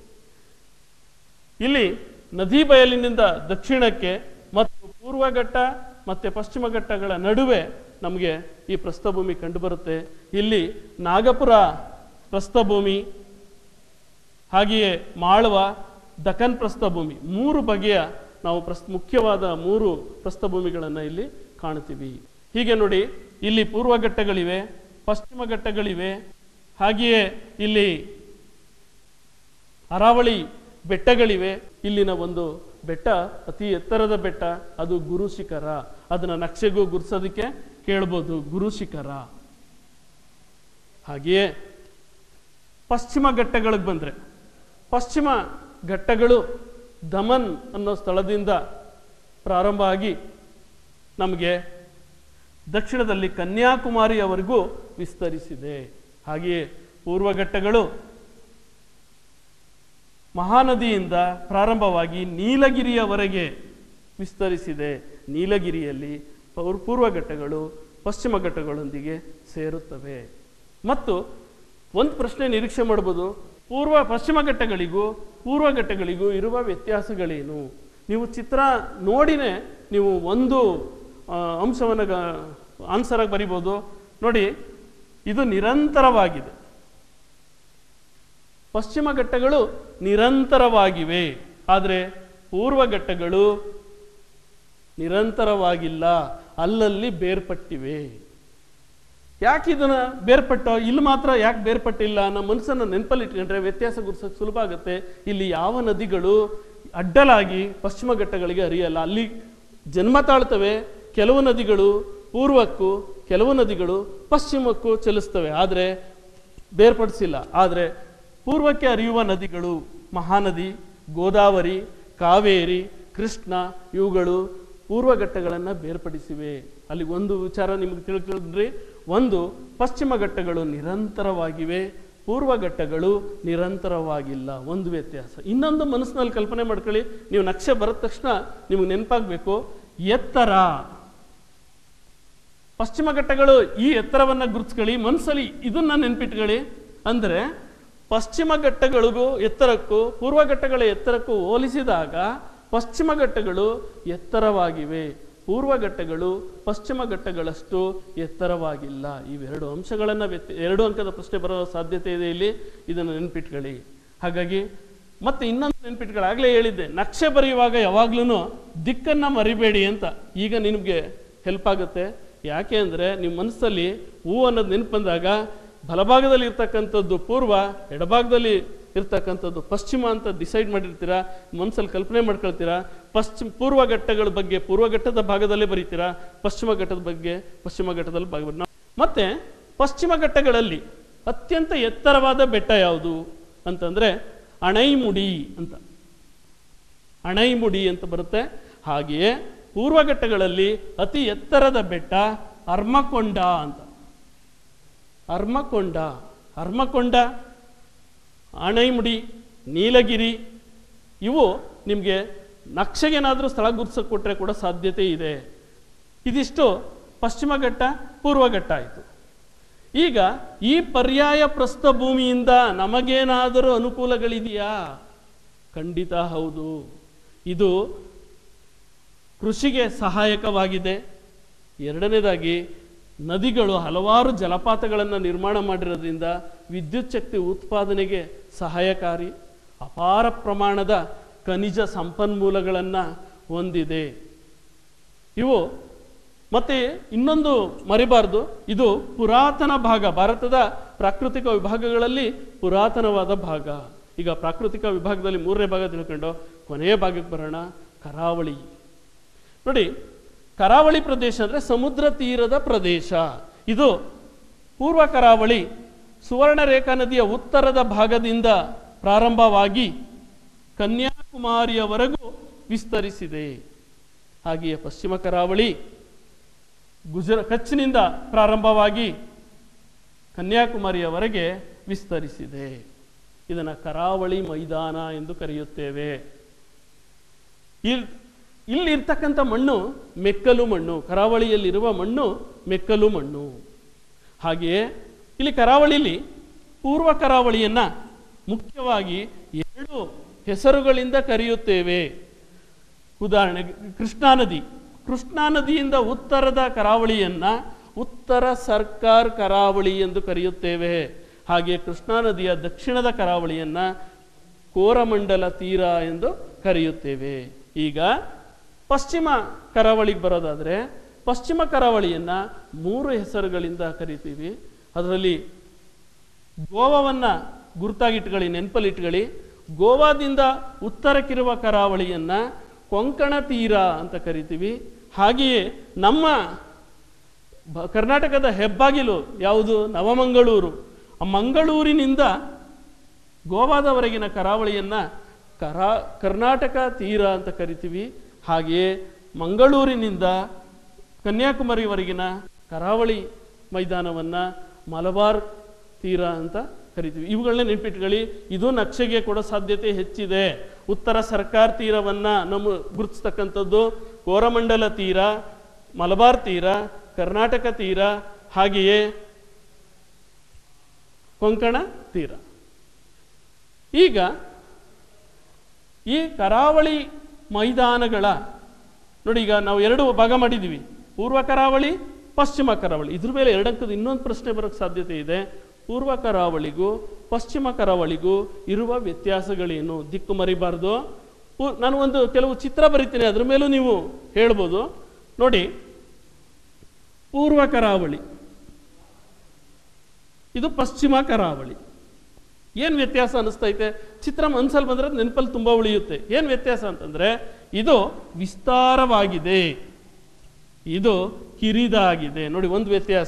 ಇಲ್ಲಿ ನದಿ ಬಯಲಿನಿಂದ ದಕ್ಷಿಣಕ್ಕೆ ಮತ್ತು ಪೂರ್ವ ಘಟ್ಟ ಮತ್ತು ಪಶ್ಚಿಮ ಘಟ್ಟಗಳ ನಡುವೆ ನಮಗೆ ಈ ಪ್ರಸ್ಥಭೂಮಿ ಕಂಡುಬರುತ್ತೆ ಇಲ್ಲಿ ನಾಗಪುರ ಪ್ರಸ್ಥಭೂಮಿ ಹಾಗೆಯೇ ಮಾಳ್ವ ದಖನ್ ಪ್ರಸ್ಥಭೂಮಿ ಮೂರು ಬಗೆಯ ನಾವು ಪ್ರಸ್ ಮುಖ್ಯವಾದ ಮೂರು ಪ್ರಸ್ಥಭೂಮಿಗಳನ್ನು ಇಲ್ಲಿ ಕಾಣ್ತೀವಿ ಹೀಗೆ ನೋಡಿ ಇಲ್ಲಿ ಪೂರ್ವ ಘಟ್ಟಗಳಿವೆ ಪಶ್ಚಿಮ ಘಟ್ಟಗಳಿವೆ ಹಾಗೆಯೇ ಇಲ್ಲಿ ಅರಾವಳಿ ಬೆಟ್ಟಗಳಿವೆ ಇಲ್ಲಿನ ಒಂದು ಬೆಟ್ಟ ಅತಿ ಎತ್ತರದ ಬೆಟ್ಟ ಅದು ಗುರು ಶಿಖರ ಅದನ್ನ ನಕ್ಷೆಗೂ ಗುರ್ಸೋದಕ್ಕೆ ಕೇಳ್ಬೋದು ಗುರು ಶಿಖರ ಹಾಗೆಯೇ ಪಶ್ಚಿಮ ಘಟ್ಟಗಳಿಗೆ ಬಂದರೆ ಪಶ್ಚಿಮ ಘಟ್ಟಗಳು ದಮನ್ ಅನ್ನೋ ಸ್ಥಳದಿಂದ ಪ್ರಾರಂಭ ಆಗಿ ನಮಗೆ ದಕ್ಷಿಣದಲ್ಲಿ ಕನ್ಯಾಕುಮಾರಿಯವರೆಗೂ ವಿಸ್ತರಿಸಿದೆ ಹಾಗೆಯೇ ಪೂರ್ವ ಘಟ್ಟಗಳು ಮಹಾನದಿಯಿಂದ ಪ್ರಾರಂಭವಾಗಿ ನೀಲಗಿರಿಯವರೆಗೆ ವಿಸ್ತರಿಸಿದೆ ನೀಲಗಿರಿಯಲ್ಲಿ ಪೌರ್- ಪೂರ್ವ ಘಟ್ಟಗಳು ಪಶ್ಚಿಮ ಘಟ್ಟಗಳೊಂದಿಗೆ ಸೇರುತ್ತವೆ ಮತ್ತು ಒಂದು ಪ್ರಶ್ನೆ ನಿರೀಕ್ಷೆ ಮಾಡ್ಬೋದು ಪೂರ್ವ ಪಶ್ಚಿಮ ಘಟ್ಟಗಳಿಗೂ ಪೂರ್ವ ಘಟ್ಟಗಳಿಗೂ ಇರುವ ವ್ಯತ್ಯಾಸಗಳೇನು ನೀವು ಚಿತ್ರ ನೋಡಿನೇ ನೀವು ಒಂದು ಅಂಶವನ್ನು ಆನ್ಸರಾಗಿ ಬರಿಬೋದು ನೋಡಿ ಇದು ನಿರಂತರವಾಗಿದೆ ಪಶ್ಚಿಮ ಘಟ್ಟಗಳು ನಿರಂತರವಾಗಿವೆ ಆದರೆ ಪೂರ್ವ ಘಟ್ಟಗಳು ನಿರಂತರವಾಗಿಲ್ಲ ಅಲ್ಲಲ್ಲಿ ಬೇರ್ಪಟ್ಟಿವೆ ಯಾಕೆ ಇದನ್ನ ಬೇರ್ಪಟ್ಟ ಇಲ್ಲಿ ಮಾತ್ರ ಯಾಕೆ ಬೇರ್ಪಟ್ಟಿಲ್ಲ ನಮ್ಮ ಮನಸ್ಸನ್ನು ನೆನಪಲ್ಲಿ ಇಟ್ಕೊಂಡ್ರೆ ವ್ಯತ್ಯಾಸ ಗುರ್ಸೋಕೆ ಸುಲಭ ಆಗುತ್ತೆ ಇಲ್ಲಿ ಯಾವ ನದಿಗಳು ಅಡ್ಡಲಾಗಿ ಪಶ್ಚಿಮ ಘಟ್ಟಗಳಿಗೆ ಹರಿಯಲ್ಲ ಅಲ್ಲಿ ಜನ್ಮ ತಾಳ್ತವೆ ಕೆಲವು ನದಿಗಳು ಪೂರ್ವಕ್ಕೂ ಕೆಲವು ನದಿಗಳು ಪಶ್ಚಿಮಕ್ಕೂ ಚಲಿಸ್ತವೆ ಆದರೆ ಬೇರ್ಪಡಿಸಿಲ್ಲ ಆದರೆ ಪೂರ್ವಕ್ಕೆ ಹರಿಯುವ ನದಿಗಳು ಮಹಾನದಿ ಗೋದಾವರಿ ಕಾವೇರಿ ಕೃಷ್ಣ ಇವುಗಳು ಪೂರ್ವ ಘಟ್ಟಗಳನ್ನು ಬೇರ್ಪಡಿಸಿವೆ ಅಲ್ಲಿ ಒಂದು ವಿಚಾರ ನಿಮಗೆ ತಿಳ್ಕೊಂಡ್ರಿ ಒಂದು ಪಶ್ಚಿಮ ಘಟ್ಟಗಳು ನಿರಂತರವಾಗಿವೆ ಪೂರ್ವ ಘಟ್ಟಗಳು ನಿರಂತರವಾಗಿಲ್ಲ ಒಂದು ವ್ಯತ್ಯಾಸ ಇನ್ನೊಂದು ಮನಸ್ಸಿನಲ್ಲಿ ಕಲ್ಪನೆ ಮಾಡ್ಕೊಳ್ಳಿ ನೀವು ನಕ್ಷೆ ಬರದ ತಕ್ಷಣ ನಿಮಗೆ ನೆನಪಾಗಬೇಕು ಎತ್ತರ ಪಶ್ಚಿಮ ಘಟ್ಟಗಳು ಈ ಎತ್ತರವನ್ನು ಗುರುತಿಸ್ಕೊಳ್ಳಿ ಮನಸ್ಸಲ್ಲಿ ಇದನ್ನ ನೆನ್ಪಿಟ್ಕೊಳ್ಳಿ ಅಂದರೆ ಪಶ್ಚಿಮ ಘಟ್ಟಗಳಿಗೂ ಎತ್ತರಕ್ಕೂ ಪೂರ್ವ ಘಟ್ಟಗಳ ಎತ್ತರಕ್ಕೂ ಹೋಲಿಸಿದಾಗ ಪಶ್ಚಿಮ ಘಟ್ಟಗಳು ಎತ್ತರವಾಗಿವೆ ಪೂರ್ವ ಘಟ್ಟಗಳು ಪಶ್ಚಿಮ ಘಟ್ಟಗಳಷ್ಟು ಎತ್ತರವಾಗಿಲ್ಲ ಇವೆರಡು ಅಂಶಗಳನ್ನು ವ್ಯತ್ಯ ಎರಡು ಅಂಕದ ಪ್ರಶ್ನೆ ಬರೋ ಸಾಧ್ಯತೆ ಇದೆ ಇಲ್ಲಿ ಇದನ್ನು ನೆನ್ಪಿಟ್ಕೊಳ್ಳಿ ಹಾಗಾಗಿ ಮತ್ತೆ ಇನ್ನೊಂದು ನೆನ್ಪಿಟ್ಕೊಳ್ಳಿ ಆಗಲೇ ಹೇಳಿದ್ದೆ ನಕ್ಷೆ ಬರೆಯುವಾಗ ಯಾವಾಗ್ಲೂ ದಿಕ್ಕನ್ನು ಮರಿಬೇಡಿ ಅಂತ ಈಗ ನಿಮಗೆ ಹೆಲ್ಪ್ ಆಗುತ್ತೆ ಯಾಕೆ ಅಂದರೆ ನಿಮ್ಮ ಮನಸ್ಸಲ್ಲಿ ಹೂ ಅನ್ನೋದು ನೆನಪು ಬಂದಾಗ ಬಲಭಾಗದಲ್ಲಿ ಇರ್ತಕ್ಕಂಥದ್ದು ಪೂರ್ವ ಎಡಭಾಗದಲ್ಲಿ ಇರ್ತಕ್ಕಂಥದ್ದು ಪಶ್ಚಿಮ ಅಂತ ಡಿಸೈಡ್ ಮಾಡಿರ್ತೀರಾ ಮನಸ್ಸಲ್ಲಿ ಕಲ್ಪನೆ ಮಾಡ್ಕೊಳ್ತೀರಾ ಪಶ್ಚಿಮ ಪೂರ್ವ ಘಟ್ಟಗಳ ಬಗ್ಗೆ ಪೂರ್ವ ಘಟ್ಟದ ಭಾಗದಲ್ಲೇ ಬರೀತೀರಾ ಪಶ್ಚಿಮ ಘಟ್ಟದ ಬಗ್ಗೆ ಪಶ್ಚಿಮ ಘಟ್ಟದಲ್ಲಿ ಭಾಗ ಬರೀ- ಮತ್ತೆ ಪಶ್ಚಿಮ ಘಟ್ಟಗಳಲ್ಲಿ ಅತ್ಯಂತ ಎತ್ತರವಾದ ಬೆಟ್ಟ ಯಾವುದು ಅಂತಂದ್ರೆ ಅಣೈಮುಡಿ ಅಂತ ಅಣೈಮುಡಿ ಅಂತ ಬರುತ್ತೆ ಹಾಗೆಯೇ ಪೂರ್ವ ಘಟ್ಟಗಳಲ್ಲಿ ಅತಿ ಎತ್ತರದ ಬೆಟ್ಟ ಅರ್ಮಕೊಂಡ ಅಂತ ಅರ್ಮಕೊಂಡ ಅರ್ಮಕೊಂಡ ಆಣೈಮುಡಿ ನೀಲಗಿರಿ ಇವು ನಿಮಗೆ ನಕ್ಷೆಗೇನಾದರೂ ಸ್ಥಳ ಗುರುತಿಸಕ್ಕೆ ಕೊಟ್ಟರೆ ಕೂಡ ಸಾಧ್ಯತೆ ಇದೆ ಇದಿಷ್ಟು ಪಶ್ಚಿಮ ಘಟ್ಟ ಪೂರ್ವ ಘಟ್ಟ ಆಯಿತು ಈಗ ಈ ಪರ್ಯಾಯ ಪ್ರಸ್ಥಭೂಮಿಯಿಂದ ನಮಗೇನಾದರೂ ಅನುಕೂಲಗಳಿದೆಯಾ ಖಂಡಿತ ಹೌದು ಇದು ಕೃಷಿಗೆ ಸಹಾಯಕವಾಗಿದೆ ಎರಡನೇದಾಗಿ ನದಿಗಳು ಹಲವಾರು ಜಲಪಾತಗಳನ್ನು ನಿರ್ಮಾಣ ಮಾಡಿರೋದ್ರಿಂದ ವಿದ್ಯುತ್ ಶಕ್ತಿ ಉತ್ಪಾದನೆಗೆ ಸಹಾಯಕಾರಿ ಅಪಾರ ಪ್ರಮಾಣದ ಖನಿಜ ಸಂಪನ್ಮೂಲಗಳನ್ನು ಹೊಂದಿದೆ ಇವು ಮತ್ತೆ ಇನ್ನೊಂದು ಮರಿಬಾರ್ದು ಇದು ಪುರಾತನ ಭಾಗ ಭಾರತದ ಪ್ರಾಕೃತಿಕ ವಿಭಾಗಗಳಲ್ಲಿ ಪುರಾತನವಾದ ಭಾಗ ಈಗ ಪ್ರಾಕೃತಿಕ ವಿಭಾಗದಲ್ಲಿ ಮೂರನೇ ಭಾಗ ತಿಳ್ಕೊಂಡು ಕೊನೆಯ ಭಾಗಕ್ಕೆ ಬರೋಣ ಕರಾವಳಿ ನೋಡಿ ಕರಾವಳಿ ಪ್ರದೇಶ ಅಂದರೆ ಸಮುದ್ರ ತೀರದ ಪ್ರದೇಶ ಇದು ಪೂರ್ವ ಕರಾವಳಿ ಸುವರ್ಣರೇಖಾ ನದಿಯ ಉತ್ತರದ ಭಾಗದಿಂದ ಪ್ರಾರಂಭವಾಗಿ ಕನ್ಯಾಕುಮಾರಿಯವರೆಗೂ ವಿಸ್ತರಿಸಿದೆ ಹಾಗೆಯೇ ಪಶ್ಚಿಮ ಕರಾವಳಿ ಗುಜರ ಕಚ್ನಿಂದ ಪ್ರಾರಂಭವಾಗಿ ಕನ್ಯಾಕುಮಾರಿಯವರೆಗೆ ವಿಸ್ತರಿಸಿದೆ ಇದನ್ನು ಕರಾವಳಿ ಮೈದಾನ ಎಂದು ಕರೆಯುತ್ತೇವೆ ಇಲ್ ಇಲ್ಲಿರ್ತಕ್ಕಂಥ ಮಣ್ಣು ಮೆಕ್ಕಲು ಮಣ್ಣು ಕರಾವಳಿಯಲ್ಲಿರುವ ಮಣ್ಣು ಮೆಕ್ಕಲು ಮಣ್ಣು ಹಾಗೆಯೇ ಇಲ್ಲಿ ಕರಾವಳಿಲಿ ಪೂರ್ವ ಕರಾವಳಿಯನ್ನ ಮುಖ್ಯವಾಗಿ ಎರಡು ಹೆಸರುಗಳಿಂದ ಕರೆಯುತ್ತೇವೆ ಉದಾಹರಣೆಗೆ ಕೃಷ್ಣಾ ನದಿ ಕೃಷ್ಣಾ ನದಿಯಿಂದ ಉತ್ತರದ ಕರಾವಳಿಯನ್ನ ಉತ್ತರ ಸರ್ಕಾರ್ ಕರಾವಳಿ ಎಂದು ಕರೆಯುತ್ತೇವೆ ಹಾಗೆ ಕೃಷ್ಣಾ ನದಿಯ ದಕ್ಷಿಣದ ಕರಾವಳಿಯನ್ನ ಕೋರಮಂಡಲ ತೀರ ಎಂದು ಕರೆಯುತ್ತೇವೆ ಈಗ ಪಶ್ಚಿಮ ಕರಾವಳಿಗೆ ಬರೋದಾದ್ರೆ ಪಶ್ಚಿಮ ಕರಾವಳಿಯನ್ನ ಮೂರು ಹೆಸರುಗಳಿಂದ ಕರಿತೀವಿ ಅದರಲ್ಲಿ ಗೋವಾವನ್ನ ಗುರುತಾಗಿಟ್ಕೊಳ್ಳಿ ನೆನಪಲ್ಲಿಟ್ಕೊಳ್ಳಿ ಗೋವಾದಿಂದ ಉತ್ತರಕ್ಕಿರುವ ಕರಾವಳಿಯನ್ನ ಕೊಂಕಣ ತೀರ ಅಂತ ಕರಿತೀವಿ ಹಾಗೆಯೇ ನಮ್ಮ ಬ- ಕರ್ನಾಟಕದ ಹೆಬ್ಬಾಗಿಲು ಯಾವುದು ನವಮಂಗಳೂರು ಆ ಮಂಗಳೂರಿನಿಂದ ಗೋವಾದವರೆಗಿನ ಕರಾವಳಿಯನ್ನ ಕರಾ ಕರ್ನಾಟಕ ತೀರ ಅಂತ ಕರಿತೀವಿ ಹಾಗೆಯೇ ಮಂಗಳೂರಿನಿಂದ ಕನ್ಯಾಕುಮಾರಿವರೆಗಿನ ಕರಾವಳಿ ಮೈದಾನವನ್ನ ಮಲಬಾರ್ ತೀರ ಅಂತ ಕರಿತೀವಿ ಇವುಗಳನ್ನ ನೆನ್ಪಿಟ್ಕೊಳ್ಳಿ ಇದು ನಕ್ಷೆಗೆ ಕೊಡೋ ಸಾಧ್ಯತೆ ಹೆಚ್ಚಿದೆ ಉತ್ತರ ಸರ್ಕಾರ ತೀರವನ್ನ ನಮ್ಮ ಗುರುತಿಸ್ತಕ್ಕಂಥದ್ದು ಕೋರಮಂಡಲ ತೀರ ಮಲಬಾರ್ ತೀರ ಕರ್ನಾಟಕ ತೀರ ಹಾಗೆಯೇ ಕೊಂಕಣ ತೀರ ಈಗ ಈ ಕರಾವಳಿ ಮೈದಾನಗಳ ನೋಡಿ ಈಗ ನಾವು ಎರಡು ಭಾಗ ಮಾಡಿದ್ದೀವಿ ಪೂರ್ವ ಕರಾವಳಿ ಪಶ್ಚಿಮ ಕರಾವಳಿ ಇದ್ರ ಮೇಲೆ ಎರಡಕ್ಕದ ಇನ್ನೊಂದು ಪ್ರಶ್ನೆ ಬರೋಕ್ಕೆ ಸಾಧ್ಯತೆ ಇದೆ ಪೂರ್ವ ಕರಾವಳಿಗೂ ಪಶ್ಚಿಮ ಕರಾವಳಿಗೂ ಇರುವ ವ್ಯತ್ಯಾಸಗಳೇನು ದಿಕ್ಕು ಮರಿಬಾರ್ದು ಪೂ- ನಾನು ಒಂದು ಕೆಲವು ಚಿತ್ರ ಬರಿತೀನಿ ಅದ್ರ ಮೇಲೂ ನೀವು ಹೇಳ್ಬೋದು ನೋಡಿ ಪೂರ್ವ ಕರಾವಳಿ ಇದು ಪಶ್ಚಿಮ ಕರಾವಳಿ ಏನು ವ್ಯತ್ಯಾಸ ಅನಿಸ್ತೈತೆ ಚಿತ್ರ ಮನ್ಸಲ್ಲಿ ಬಂದ್ರೆ ನೆನಪಲ್ಲಿ ತುಂಬ ಉಳಿಯುತ್ತೆ ಏನು ವ್ಯತ್ಯಾಸ ಅಂತಂದ್ರೆ ಇದು ವಿಸ್ತಾರವಾಗಿದೆ ಇದು ಕಿರಿದಾಗಿದೆ ನೋಡಿ ಒಂದು ವ್ಯತ್ಯಾಸ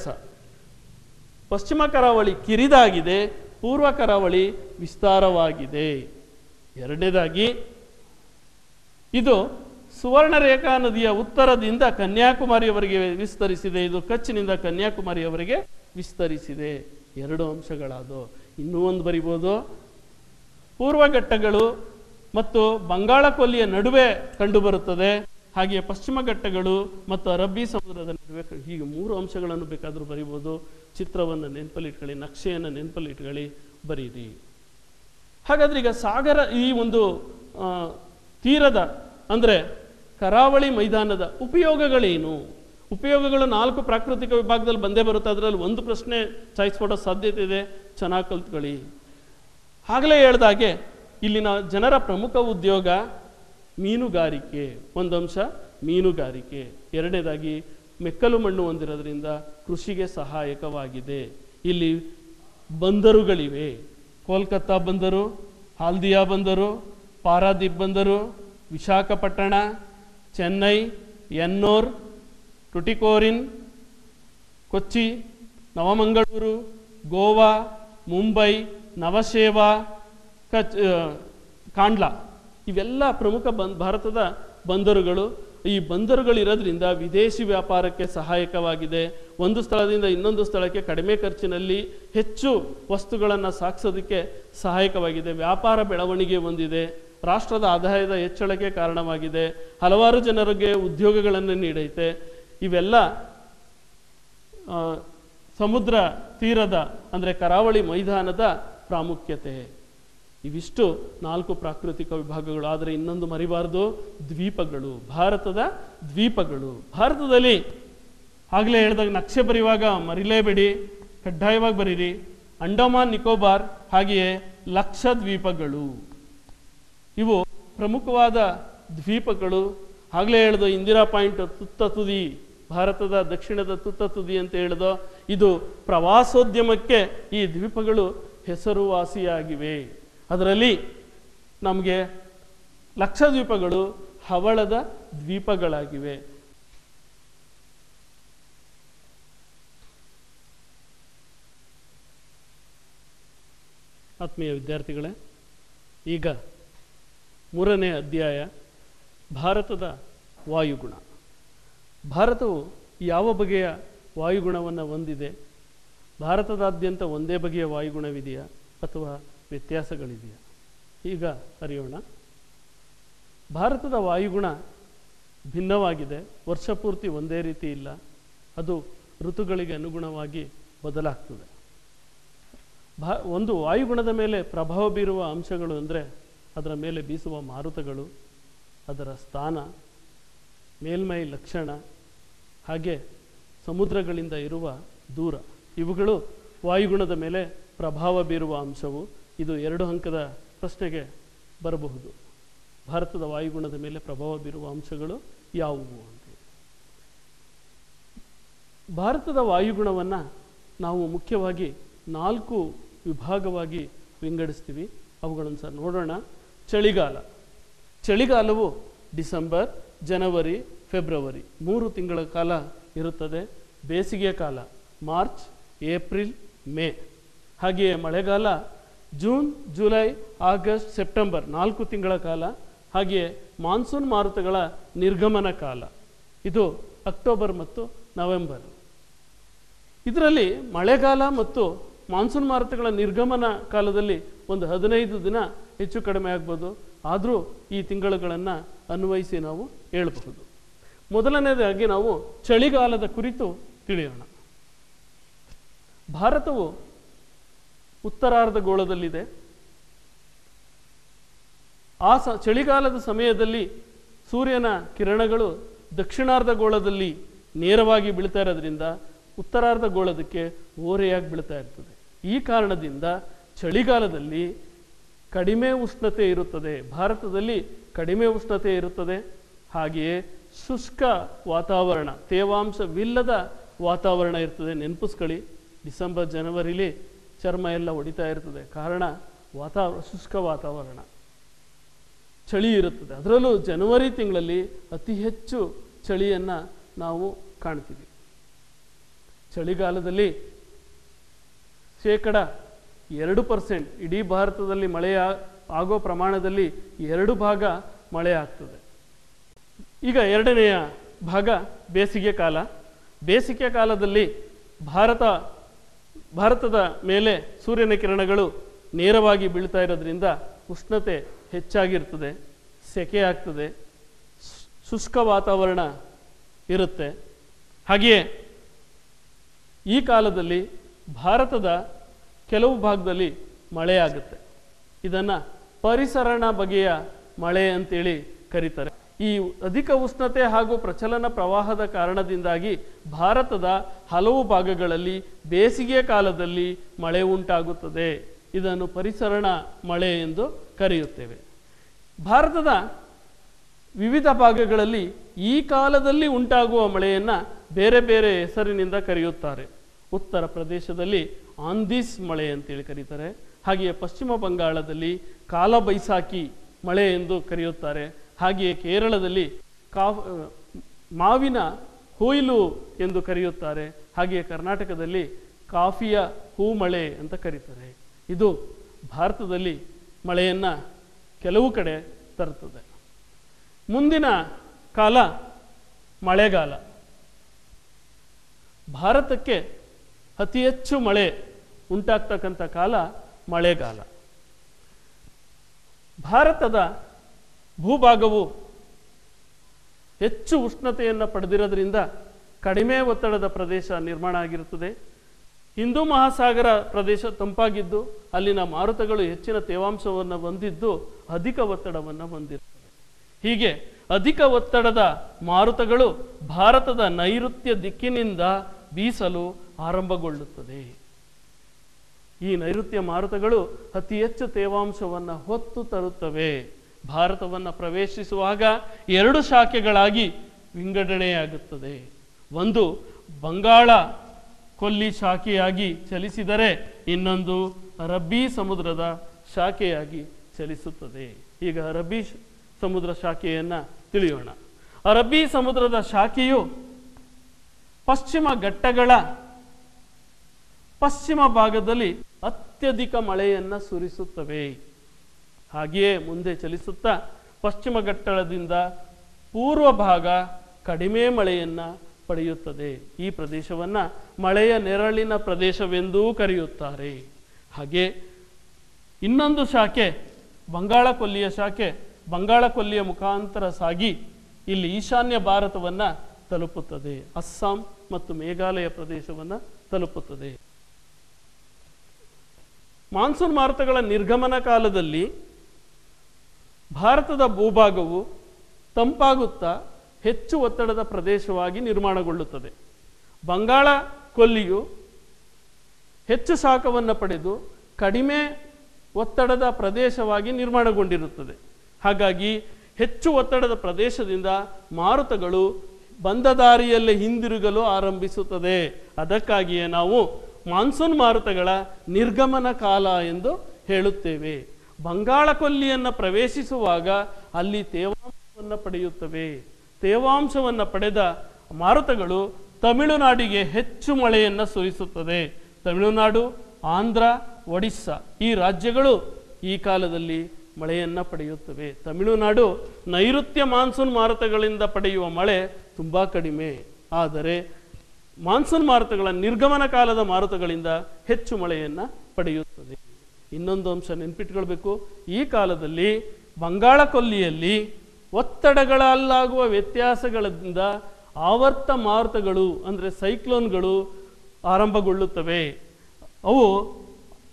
ಪಶ್ಚಿಮ ಕರಾವಳಿ ಕಿರಿದಾಗಿದೆ ಪೂರ್ವ ಕರಾವಳಿ ವಿಸ್ತಾರವಾಗಿದೆ ಎರಡನೇದಾಗಿ ಇದು ಸುವರ್ಣರೇಖಾ ನದಿಯ ಉತ್ತರದಿಂದ ಕನ್ಯಾಕುಮಾರಿಯವರೆಗೆ ವಿಸ್ತರಿಸಿದೆ ಇದು ಕಚ್ಚಿನಿಂದ ಕನ್ಯಾಕುಮಾರಿಯವರೆಗೆ ವಿಸ್ತರಿಸಿದೆ ಎರಡು ಅಂಶಗಳಾದವು ಇನ್ನೂ ಒಂದು ಬರಿಬೋದು ಪೂರ್ವ ಘಟ್ಟಗಳು ಮತ್ತು ಬಂಗಾಳ ಕೊಲ್ಲಿಯ ನಡುವೆ ಕಂಡುಬರುತ್ತದೆ ಹಾಗೆಯೇ ಪಶ್ಚಿಮ ಘಟ್ಟಗಳು ಮತ್ತು ಅರಬ್ಬಿ ಸಮುದ್ರದ ನಡುವೆ ಕ- ಹೀಗೆ ಮೂರು ಅಂಶಗಳನ್ನು ಬೇಕಾದರೂ ಬರಿಬೋದು ಚಿತ್ರವನ್ನು ನೆನಪಲ್ಲಿ ಇಟ್ಕೊಳ್ಳಿ ನಕ್ಷೆಯನ್ನು ನೆನಪಲ್ಲಿ ಇಟ್ಕೊಳ್ಳಿ ಬರೀರಿ ಹಾಗಾದ್ರೆ ಈಗ ಸಾಗರ ಈ ಒಂದು ಆ, ತೀರದ ಅಂದರೆ ಕರಾವಳಿ ಮೈದಾನದ ಉಪಯೋಗಗಳೇನು ಉಪಯೋಗಗಳು ನಾಲ್ಕು ಪ್ರಾಕೃತಿಕ ವಿಭಾಗದಲ್ಲಿ ಬಂದೇ ಬರುತ್ತೆ ಅದರಲ್ಲಿ ಒಂದು ಪ್ರಶ್ನೆ ಚಾಯ್ಸ್ ಕೊಡೋ ಸಾಧ್ಯತೆ ಇದೆ ಚೆನ್ನಾಗಿ ಕಲ್ತ್ಕೊಳ್ಳಿ ಆಗಲೇ ಹೇಳ್ದಾಗೆ ಇಲ್ಲಿನ ಜನರ ಪ್ರಮುಖ ಉದ್ಯೋಗ ಮೀನುಗಾರಿಕೆ ಒಂದು ಅಂಶ ಮೀನುಗಾರಿಕೆ ಎರಡನೇದಾಗಿ ಮೆಕ್ಕಲು ಮಣ್ಣು ಹೊಂದಿರೋದ್ರಿಂದ ಕೃಷಿಗೆ ಸಹಾಯಕವಾಗಿದೆ ಇಲ್ಲಿ ಬಂದರುಗಳಿವೆ ಕೋಲ್ಕತ್ತಾ ಬಂದರು ಹಾಲ್ದಿಯಾ ಬಂದರು ಪಾರಾದೀಪ್ ಬಂದರು ವಿಶಾಖಪಟ್ಟಣ ಚೆನ್ನೈ ಎನ್ನೋರ್ ಟುಟಿಕೋರಿನ್ ಕೊಚ್ಚಿ ನವಮಂಗಳೂರು ಗೋವಾ ಮುಂಬೈ ನವಶೇವಾ ಕಚ್ ಆ, ಕಾಂಡ್ಲಾ ಇವೆಲ್ಲ ಪ್ರಮುಖ ಬಂ ಭಾರತದ ಬಂದರುಗಳು ಈ ಬಂದರುಗಳಿರೋದ್ರಿಂದ ವಿದೇಶಿ ವ್ಯಾಪಾರಕ್ಕೆ ಸಹಾಯಕವಾಗಿದೆ ಒಂದು ಸ್ಥಳದಿಂದ ಇನ್ನೊಂದು ಸ್ಥಳಕ್ಕೆ ಕಡಿಮೆ ಖರ್ಚಿನಲ್ಲಿ ಹೆಚ್ಚು ವಸ್ತುಗಳನ್ನು ಸಾಗಿಸೋದಕ್ಕೆ ಸಹಾಯಕವಾಗಿದೆ ವ್ಯಾಪಾರ ಬೆಳವಣಿಗೆ ಹೊಂದಿದೆ ರಾಷ್ಟ್ರದ ಆದಾಯದ ಹೆಚ್ಚಳಕ್ಕೆ ಕಾರಣವಾಗಿದೆ ಹಲವಾರು ಜನರಿಗೆ ಉದ್ಯೋಗಗಳನ್ನು ನೀಡೈತೆ ಇವೆಲ್ಲ ಆ, ಸಮುದ್ರ ತೀರದ ಅಂದರೆ ಕರಾವಳಿ ಮೈದಾನದ ಪ್ರಾಮುಖ್ಯತೆ ಇವಿಷ್ಟು ನಾಲ್ಕು ಪ್ರಾಕೃತಿಕ ವಿಭಾಗಗಳು ಆದರೆ ಇನ್ನೊಂದು ಮರಿಬಾರದು ದ್ವೀಪಗಳು ಭಾರತದ ದ್ವೀಪಗಳು ಭಾರತದಲ್ಲಿ ಆಗಲೇ ಹೇಳಿದಾಗ ನಕ್ಷೆ ಬರೆಯುವಾಗ ಮರಿಲೇಬೇಡಿ ಕಡ್ಡಾಯವಾಗಿ ಬರೀರಿ ಅಂಡಮಾನ್ ನಿಕೋಬಾರ್ ಹಾಗೆಯೇ ಲಕ್ಷದ್ವೀಪಗಳು ಇವು ಪ್ರಮುಖವಾದ ದ್ವೀಪಗಳು ಆಗಲೇ ಹೇಳ್ದು ಇಂದಿರಾ ಪಾಯಿಂಟ್ ತುತ್ತ ತುದಿ ಭಾರತದ ದಕ್ಷಿಣದ ತುತ್ತ ತುದಿ ಅಂತ ಹೇಳ್ದೋ ಇದು ಪ್ರವಾಸೋದ್ಯಮಕ್ಕೆ ಈ ದ್ವೀಪಗಳು ಹೆಸರುವಾಸಿಯಾಗಿವೆ ಅದರಲ್ಲಿ ನಮಗೆ ಲಕ್ಷದ್ವೀಪಗಳು ಹವಳದ ದ್ವೀಪಗಳಾಗಿವೆ ಆತ್ಮೀಯ ವಿದ್ಯಾರ್ಥಿಗಳೇ ಈಗ ಮೂರನೇ ಅಧ್ಯಾಯ ಭಾರತದ ವಾಯುಗುಣ ಭಾರತವು ಯಾವ ಬಗೆಯ ವಾಯುಗುಣವನ್ನು ಹೊಂದಿದೆ ಭಾರತದಾದ್ಯಂತ ಒಂದೇ ಬಗೆಯ ವಾಯುಗುಣವಿದೆಯಾ ಅಥವಾ ವ್ಯತ್ಯಾಸಗಳಿದೆಯಾ ಈಗ ಅರಿಯೋಣ ಭಾರತದ ವಾಯುಗುಣ ಭಿನ್ನವಾಗಿದೆ ವರ್ಷ ಪೂರ್ತಿ ಒಂದೇ ರೀತಿ ಇಲ್ಲ ಅದು ಋತುಗಳಿಗೆ ಅನುಗುಣವಾಗಿ ಬದಲಾಗ್ತದೆ ಭಾ ಒಂದು ವಾಯುಗುಣದ ಮೇಲೆ ಪ್ರಭಾವ ಬೀರುವ ಅಂಶಗಳು ಅಂದರೆ ಅದರ ಮೇಲೆ ಬೀಸುವ ಮಾರುತಗಳು ಅದರ ಸ್ಥಾನ ಮೇಲ್ಮೈ ಲಕ್ಷಣ ಹಾಗೆ ಸಮುದ್ರಗಳಿಂದ ಇರುವ ದೂರ ಇವುಗಳು ವಾಯುಗುಣದ ಮೇಲೆ ಪ್ರಭಾವ ಬೀರುವ ಅಂಶವು ಇದು ಎರಡು ಅಂಕದ ಪ್ರಶ್ನೆಗೆ ಬರಬಹುದು ಭಾರತದ ವಾಯುಗುಣದ ಮೇಲೆ ಪ್ರಭಾವ ಬೀರುವ ಅಂಶಗಳು ಯಾವುವು ಅಂತ ಭಾರತದ ವಾಯುಗುಣವನ್ನು ನಾವು ಮುಖ್ಯವಾಗಿ ನಾಲ್ಕು ವಿಭಾಗವಾಗಿ ವಿಂಗಡಿಸ್ತೀವಿ ಅವುಗಳನ್ನು ಸಹ ನೋಡೋಣ ಚಳಿಗಾಲ ಚಳಿಗಾಲವು ಡಿಸೆಂಬರ್ ಜನವರಿ ಫೆಬ್ರವರಿ ಮೂರು ತಿಂಗಳ ಕಾಲ ಇರುತ್ತದೆ ಬೇಸಿಗೆ ಕಾಲ ಮಾರ್ಚ್ ಏಪ್ರಿಲ್ ಮೇ ಹಾಗೆಯೇ ಮಳೆಗಾಲ ಜೂನ್ ಜುಲೈ ಆಗಸ್ಟ್ ಸೆಪ್ಟೆಂಬರ್ ನಾಲ್ಕು ತಿಂಗಳ ಕಾಲ ಹಾಗೆಯೇ ಮಾನ್ಸೂನ್ ಮಾರುತಗಳ ನಿರ್ಗಮನ ಕಾಲ ಇದು ಅಕ್ಟೋಬರ್ ಮತ್ತು ನವೆಂಬರ್ ಇದರಲ್ಲಿ ಮಳೆಗಾಲ ಮತ್ತು ಮಾನ್ಸೂನ್ ಮಾರುತಗಳ ನಿರ್ಗಮನ ಕಾಲದಲ್ಲಿ ಒಂದು ಹದಿನೈದು ದಿನ ಹೆಚ್ಚು ಕಡಿಮೆ ಆಗ್ಬೋದು ಆದರೂ ಈ ತಿಂಗಳುಗಳನ್ನು ಅನ್ವಯಿಸಿ ನಾವು ಹೇಳಬಹುದು ಮೊದಲನೇದಾಗಿ ನಾವು ಚಳಿಗಾಲದ ಕುರಿತು ತಿಳಿಯೋಣ ಭಾರತವು ಉತ್ತರಾರ್ಧಗೋಳದಲ್ಲಿದೆ ಆ ಸ ಚಳಿಗಾಲದ ಸಮಯದಲ್ಲಿ ಸೂರ್ಯನ ಕಿರಣಗಳು ದಕ್ಷಿಣಾರ್ಧಗೋಳದಲ್ಲಿ ನೇರವಾಗಿ ಬೀಳ್ತಾ ಇರೋದ್ರಿಂದ ಉತ್ತರಾರ್ಧಗೋಳದಕ್ಕೆ ಓರೆಯಾಗಿ ಬೀಳ್ತಾ ಇರ್ತದೆ ಈ ಕಾರಣದಿಂದ ಚಳಿಗಾಲದಲ್ಲಿ ಕಡಿಮೆ ಉಷ್ಣತೆ ಇರುತ್ತದೆ ಭಾರತದಲ್ಲಿ ಕಡಿಮೆ ಉಷ್ಣತೆ ಇರುತ್ತದೆ ಹಾಗೆಯೇ ಶುಷ್ಕ ವಾತಾವರಣ ತೇವಾಂಶವಿಲ್ಲದ ವಾತಾವರಣ ಇರ್ತದೆ ನೆನಪಿಸ್ಕೊಳ್ಳಿ ಡಿಸೆಂಬರ್ ಜನವರಿಲಿ ಚರ್ಮ ಎಲ್ಲ ಹೊಡಿತಾ ಇರ್ತದೆ ಕಾರಣ ವಾತಾವರಣ ಶುಷ್ಕ ವಾತಾವರಣ ಚಳಿ ಇರುತ್ತದೆ ಅದರಲ್ಲೂ ಜನವರಿ ತಿಂಗಳಲ್ಲಿ ಅತಿ ಹೆಚ್ಚು ಚಳಿಯನ್ನು ನಾವು ಕಾಣ್ತೀವಿ ಚಳಿಗಾಲದಲ್ಲಿ ಶೇಕಡ ಎರಡು ಪರ್ಸೆಂಟ್ ಇಡೀ ಭಾರತದಲ್ಲಿ ಮಳೆ ಆ- ಆಗೋ ಪ್ರಮಾಣದಲ್ಲಿ ಎರಡು ಭಾಗ ಮಳೆ ಆಗ್ತದೆ ಈಗ ಎರಡನೆಯ ಭಾಗ ಬೇಸಿಗೆ ಕಾಲ ಬೇಸಿಗೆ ಕಾಲದಲ್ಲಿ ಭಾರತ ಭಾರತದ ಮೇಲೆ ಸೂರ್ಯನ ಕಿರಣಗಳು ನೇರವಾಗಿ ಬೀಳ್ತಾ ಇರೋದ್ರಿಂದ ಉಷ್ಣತೆ ಹೆಚ್ಚಾಗಿರ್ತದೆ ಸೆಕೆ ಆಗ್ತದೆ ಶು- ಶುಷ್ಕ ವಾತಾವರಣ ಇರುತ್ತೆ ಹಾಗೆಯೇ ಈ ಕಾಲದಲ್ಲಿ ಭಾರತದ ಕೆಲವು ಭಾಗದಲ್ಲಿ ಮಳೆ ಆಗುತ್ತೆ ಇದನ್ನು ಪರಿಸರಣ ಬಗೆಯ ಮಳೆ ಅಂತೇಳಿ ಕರೀತಾರೆ ಈ ಅಧಿಕ ಉಷ್ಣತೆ ಹಾಗೂ ಪ್ರಚಲನ ಪ್ರವಾಹದ ಕಾರಣದಿಂದಾಗಿ ಭಾರತದ ಹಲವು ಭಾಗಗಳಲ್ಲಿ ಬೇಸಿಗೆ ಕಾಲದಲ್ಲಿ ಮಳೆ ಉಂಟಾಗುತ್ತದೆ ಇದನ್ನು ಪರಿಸರಣ ಮಳೆ ಎಂದು ಕರೆಯುತ್ತೇವೆ ಭಾರತದ ವಿವಿಧ ಭಾಗಗಳಲ್ಲಿ ಈ ಕಾಲದಲ್ಲಿ ಉಂಟಾಗುವ ಮಳೆಯನ್ನು ಬೇರೆ ಬೇರೆ ಹೆಸರಿನಿಂದ ಕರೆಯುತ್ತಾರೆ ಉತ್ತರ ಪ್ರದೇಶದಲ್ಲಿ ಆಂದೀಸ್ ಮಳೆ ಅಂತೇಳಿ ಕರೀತಾರೆ ಹಾಗೆಯೇ ಪಶ್ಚಿಮ ಬಂಗಾಳದಲ್ಲಿ ಕಾಲಬೈಸಾಖಿ ಮಳೆ ಎಂದು ಕರೆಯುತ್ತಾರೆ ಹಾಗೆಯೇ ಕೇರಳದಲ್ಲಿ ಕಾಫ್ ಮಾವಿನ ಹುಯಿಲು ಎಂದು ಕರೆಯುತ್ತಾರೆ ಹಾಗೆಯೇ ಕರ್ನಾಟಕದಲ್ಲಿ ಕಾಫಿಯ ಹೂಮಳೆ ಅಂತ ಕರೀತಾರೆ ಇದು ಭಾರತದಲ್ಲಿ ಮಳೆಯನ್ನು ಕೆಲವು ಕಡೆ ತರುತ್ತದೆ ಮುಂದಿನ ಕಾಲ ಮಳೆಗಾಲ ಭಾರತಕ್ಕೆ ಅತಿ ಹೆಚ್ಚು ಮಳೆ ಉಂಟಾಗ್ತಕ್ಕಂಥ ಕಾಲ ಮಳೆಗಾಲ ಭಾರತದ ಭೂಭಾಗವು ಹೆಚ್ಚು ಉಷ್ಣತೆಯನ್ನು ಪಡೆದಿರೋದ್ರಿಂದ ಕಡಿಮೆ ಒತ್ತಡದ ಪ್ರದೇಶ ನಿರ್ಮಾಣ ಆಗಿರುತ್ತದೆ ಹಿಂದೂ ಮಹಾಸಾಗರ ಪ್ರದೇಶ ತಂಪಾಗಿದ್ದು ಅಲ್ಲಿನ ಮಾರುತಗಳು ಹೆಚ್ಚಿನ ತೇವಾಂಶವನ್ನು ಹೊಂದಿದ್ದು ಅಧಿಕ ಒತ್ತಡವನ್ನು ಹೊಂದಿರುತ್ತವೆ ಹೀಗೆ ಅಧಿಕ ಒತ್ತಡದ ಮಾರುತಗಳು ಭಾರತದ ನೈಋತ್ಯ ದಿಕ್ಕಿನಿಂದ ಬೀಸಲು ಆರಂಭಗೊಳ್ಳುತ್ತದೆ ಈ ನೈಋತ್ಯ ಮಾರುತಗಳು ಅತಿ ಹೆಚ್ಚು ತೇವಾಂಶವನ್ನು ಹೊತ್ತು ತರುತ್ತವೆ ಭಾರತವನ್ನು ಪ್ರವೇಶಿಸುವಾಗ ಎರಡು ಶಾಖೆಗಳಾಗಿ ವಿಂಗಡಣೆಯಾಗುತ್ತದೆ ಒಂದು ಬಂಗಾಳ ಕೊಲ್ಲಿ ಶಾಖೆಯಾಗಿ ಚಲಿಸಿದರೆ ಇನ್ನೊಂದು ಅರಬ್ಬಿ ಸಮುದ್ರದ ಶಾಖೆಯಾಗಿ ಚಲಿಸುತ್ತದೆ ಈಗ ಅರಬ್ಬಿ ಶ- ಸಮುದ್ರ ಶಾಖೆಯನ್ನು ತಿಳಿಯೋಣ ಅರಬ್ಬಿ ಸಮುದ್ರದ ಶಾಖೆಯು ಪಶ್ಚಿಮ ಘಟ್ಟಗಳ ಪಶ್ಚಿಮ ಭಾಗದಲ್ಲಿ ಅತ್ಯಧಿಕ ಮಳೆಯನ್ನು ಸುರಿಸುತ್ತವೆ ಹಾಗೆಯೇ ಮುಂದೆ ಚಲಿಸುತ್ತಾ ಪಶ್ಚಿಮ ಘಟ್ಟದಿಂದ ಪೂರ್ವ ಭಾಗ ಕಡಿಮೆ ಮಳೆಯನ್ನು ಪಡೆಯುತ್ತದೆ ಈ ಪ್ರದೇಶವನ್ನು ಮಳೆಯ ನೆರಳಿನ ಪ್ರದೇಶವೆಂದೂ ಕರೆಯುತ್ತಾರೆ ಹಾಗೆ ಇನ್ನೊಂದು ಶಾಖೆ ಬಂಗಾಳ ಕೊಲ್ಲಿಯ ಶಾಖೆ ಬಂಗಾಳ ಕೊಲ್ಲಿಯ ಮುಖಾಂತರ ಸಾಗಿ ಇಲ್ಲಿ ಈಶಾನ್ಯ ಭಾರತವನ್ನು ತಲುಪುತ್ತದೆ ಅಸ್ಸಾಂ ಮತ್ತು ಮೇಘಾಲಯ ಪ್ರದೇಶವನ್ನು ತಲುಪುತ್ತದೆ ಮಾನ್ಸೂನ್ ಮಾರುತಗಳ ನಿರ್ಗಮನ ಕಾಲದಲ್ಲಿ ಭಾರತದ ಭೂಭಾಗವು ತಂಪಾಗುತ್ತಾ ಹೆಚ್ಚು ಒತ್ತಡದ ಪ್ರದೇಶವಾಗಿ ನಿರ್ಮಾಣಗೊಳ್ಳುತ್ತದೆ ಬಂಗಾಳ ಕೊಲ್ಲಿಯು ಹೆಚ್ಚು ಶಾಖವನ್ನು ಪಡೆದು ಕಡಿಮೆ ಒತ್ತಡದ ಪ್ರದೇಶವಾಗಿ ನಿರ್ಮಾಣಗೊಂಡಿರುತ್ತದೆ ಹಾಗಾಗಿ ಹೆಚ್ಚು ಒತ್ತಡದ ಪ್ರದೇಶದಿಂದ ಮಾರುತಗಳು ಬಂದ ದಾರಿಯಲ್ಲೇ ಹಿಂದಿರುಗಲು ಆರಂಭಿಸುತ್ತದೆ ಅದಕ್ಕಾಗಿಯೇ ನಾವು ಮಾನ್ಸೂನ್ ಮಾರುತಗಳ ನಿರ್ಗಮನ ಕಾಲ ಎಂದು ಹೇಳುತ್ತೇವೆ ಬಂಗಾಳ ಕೊಲ್ಲಿಯನ್ನು ಪ್ರವೇಶಿಸುವಾಗ ಅಲ್ಲಿ ತೇವಾಂಶವನ್ನು ಪಡೆಯುತ್ತವೆ ತೇವಾಂಶವನ್ನು ಪಡೆದ ಮಾರುತಗಳು ತಮಿಳುನಾಡಿಗೆ ಹೆಚ್ಚು ಮಳೆಯನ್ನು ಸುರಿಸುತ್ತದೆ ತಮಿಳುನಾಡು ಆಂಧ್ರ ಒಡಿಸ್ಸಾ ಈ ರಾಜ್ಯಗಳು ಈ ಕಾಲದಲ್ಲಿ ಮಳೆಯನ್ನು ಪಡೆಯುತ್ತವೆ ತಮಿಳುನಾಡು ನೈಋತ್ಯ ಮಾನ್ಸೂನ್ ಮಾರುತಗಳಿಂದ ಪಡೆಯುವ ಮಳೆ ತುಂಬ ಕಡಿಮೆ ಆದರೆ ಮಾನ್ಸೂನ್ ಮಾರುತಗಳ ನಿರ್ಗಮನ ಕಾಲದ ಮಾರುತಗಳಿಂದ ಹೆಚ್ಚು ಮಳೆಯನ್ನು ಪಡೆಯುತ್ತದೆ ಇನ್ನೊಂದು ಅಂಶ ನೆನ್ಪಿಟ್ಕೊಳ್ಬೇಕು ಈ ಕಾಲದಲ್ಲಿ ಬಂಗಾಳ ಕೊಲ್ಲಿಯಲ್ಲಿ ಒತ್ತಡಗಳಲ್ಲಾಗುವ ವ್ಯತ್ಯಾಸಗಳಿಂದ ಆವರ್ತ ಮಾರುತಗಳು ಅಂದರೆ ಸೈಕ್ಲೋನ್ಗಳು ಆರಂಭಗೊಳ್ಳುತ್ತವೆ ಅವು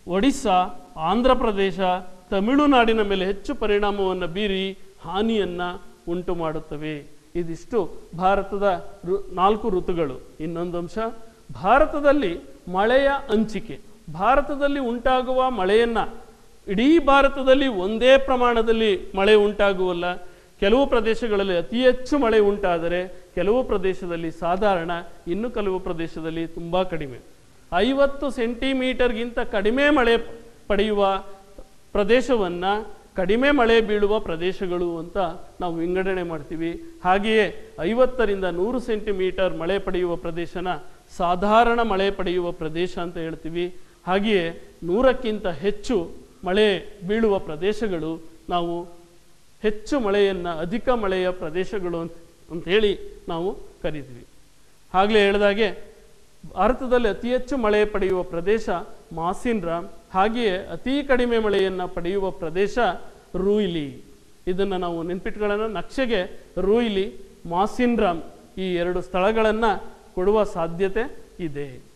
ಒಡಿಸ್ಸಾ ಆಂಧ್ರ ಪ್ರದೇಶ ತಮಿಳುನಾಡಿನ ಮೇಲೆ ಹೆಚ್ಚು ಪರಿಣಾಮವನ್ನು ಬೀರಿ ಹಾನಿಯನ್ನು ಉಂಟು ಮಾಡುತ್ತವೆ ಇದಿಷ್ಟು ಭಾರತದ ಋ ನಾಲ್ಕು ಋತುಗಳು ಇನ್ನೊಂದು ಅಂಶ ಭಾರತದಲ್ಲಿ ಮಳೆಯ ಹಂಚಿಕೆ ಭಾರತದಲ್ಲಿ ಉಂಟಾಗುವ ಮಳೆಯನ್ನು ಇಡೀ ಭಾರತದಲ್ಲಿ ಒಂದೇ ಪ್ರಮಾಣದಲ್ಲಿ ಮಳೆ ಉಂಟಾಗುವಲ್ಲ ಕೆಲವು ಪ್ರದೇಶಗಳಲ್ಲಿ ಅತಿ ಹೆಚ್ಚು ಮಳೆ ಉಂಟಾದರೆ ಕೆಲವು ಪ್ರದೇಶದಲ್ಲಿ ಸಾಧಾರಣ ಇನ್ನು ಕೆಲವು ಪ್ರದೇಶದಲ್ಲಿ ತುಂಬ ಕಡಿಮೆ ಐವತ್ತು ಸೆಂಟಿಮೀಟರ್ಗಿಂತ ಕಡಿಮೆ ಮಳೆ ಪಡೆಯುವ ಪ್ರದೇಶವನ್ನು ಕಡಿಮೆ ಮಳೆ ಬೀಳುವ ಪ್ರದೇಶಗಳು ಅಂತ ನಾವು ವಿಂಗಡಣೆ ಮಾಡ್ತೀವಿ ಹಾಗೆಯೇ ಐವತ್ತರಿಂದ ನೂರು ಸೆಂಟಿಮೀಟರ್ ಮಳೆ ಪಡೆಯುವ ಪ್ರದೇಶನ ಸಾಧಾರಣ ಮಳೆ ಪಡೆಯುವ ಪ್ರದೇಶ ಅಂತ ಹೇಳ್ತೀವಿ ಹಾಗೆಯೇ ನೂರಕ್ಕಿಂತ ಹೆಚ್ಚು ಮಳೆ ಬೀಳುವ ಪ್ರದೇಶಗಳು ನಾವು ಹೆಚ್ಚು ಮಳೆಯನ್ನು ಅಧಿಕ ಮಳೆಯ ಪ್ರದೇಶಗಳು ಅಂತ ಅಂಥೇಳಿ ನಾವು ಕರಿತೀವಿ ಆಗಲೇ ಹೇಳಿದಾಗೆ ಭಾರತದಲ್ಲಿ ಅತಿ ಹೆಚ್ಚು ಮಳೆ ಪಡೆಯುವ ಪ್ರದೇಶ ಮಾಸಿನ್ರಾಮ್ ಹಾಗೆಯೇ ಅತಿ ಕಡಿಮೆ ಮಳೆಯನ್ನು ಪಡೆಯುವ ಪ್ರದೇಶ ರೂಯ್ಲಿ ಇದನ್ನು ನಾವು ನೆನ್ಪಿಟ್ಕೊಳ್ಳೋಣ ನಕ್ಷೆಗೆ ರೂಯ್ಲಿ ಮಾಸಿನ್ರಾಮ್ ಈ ಎರಡು ಸ್ಥಳಗಳನ್ನು ಕೊಡುವ ಸಾಧ್ಯತೆ ಇದೆ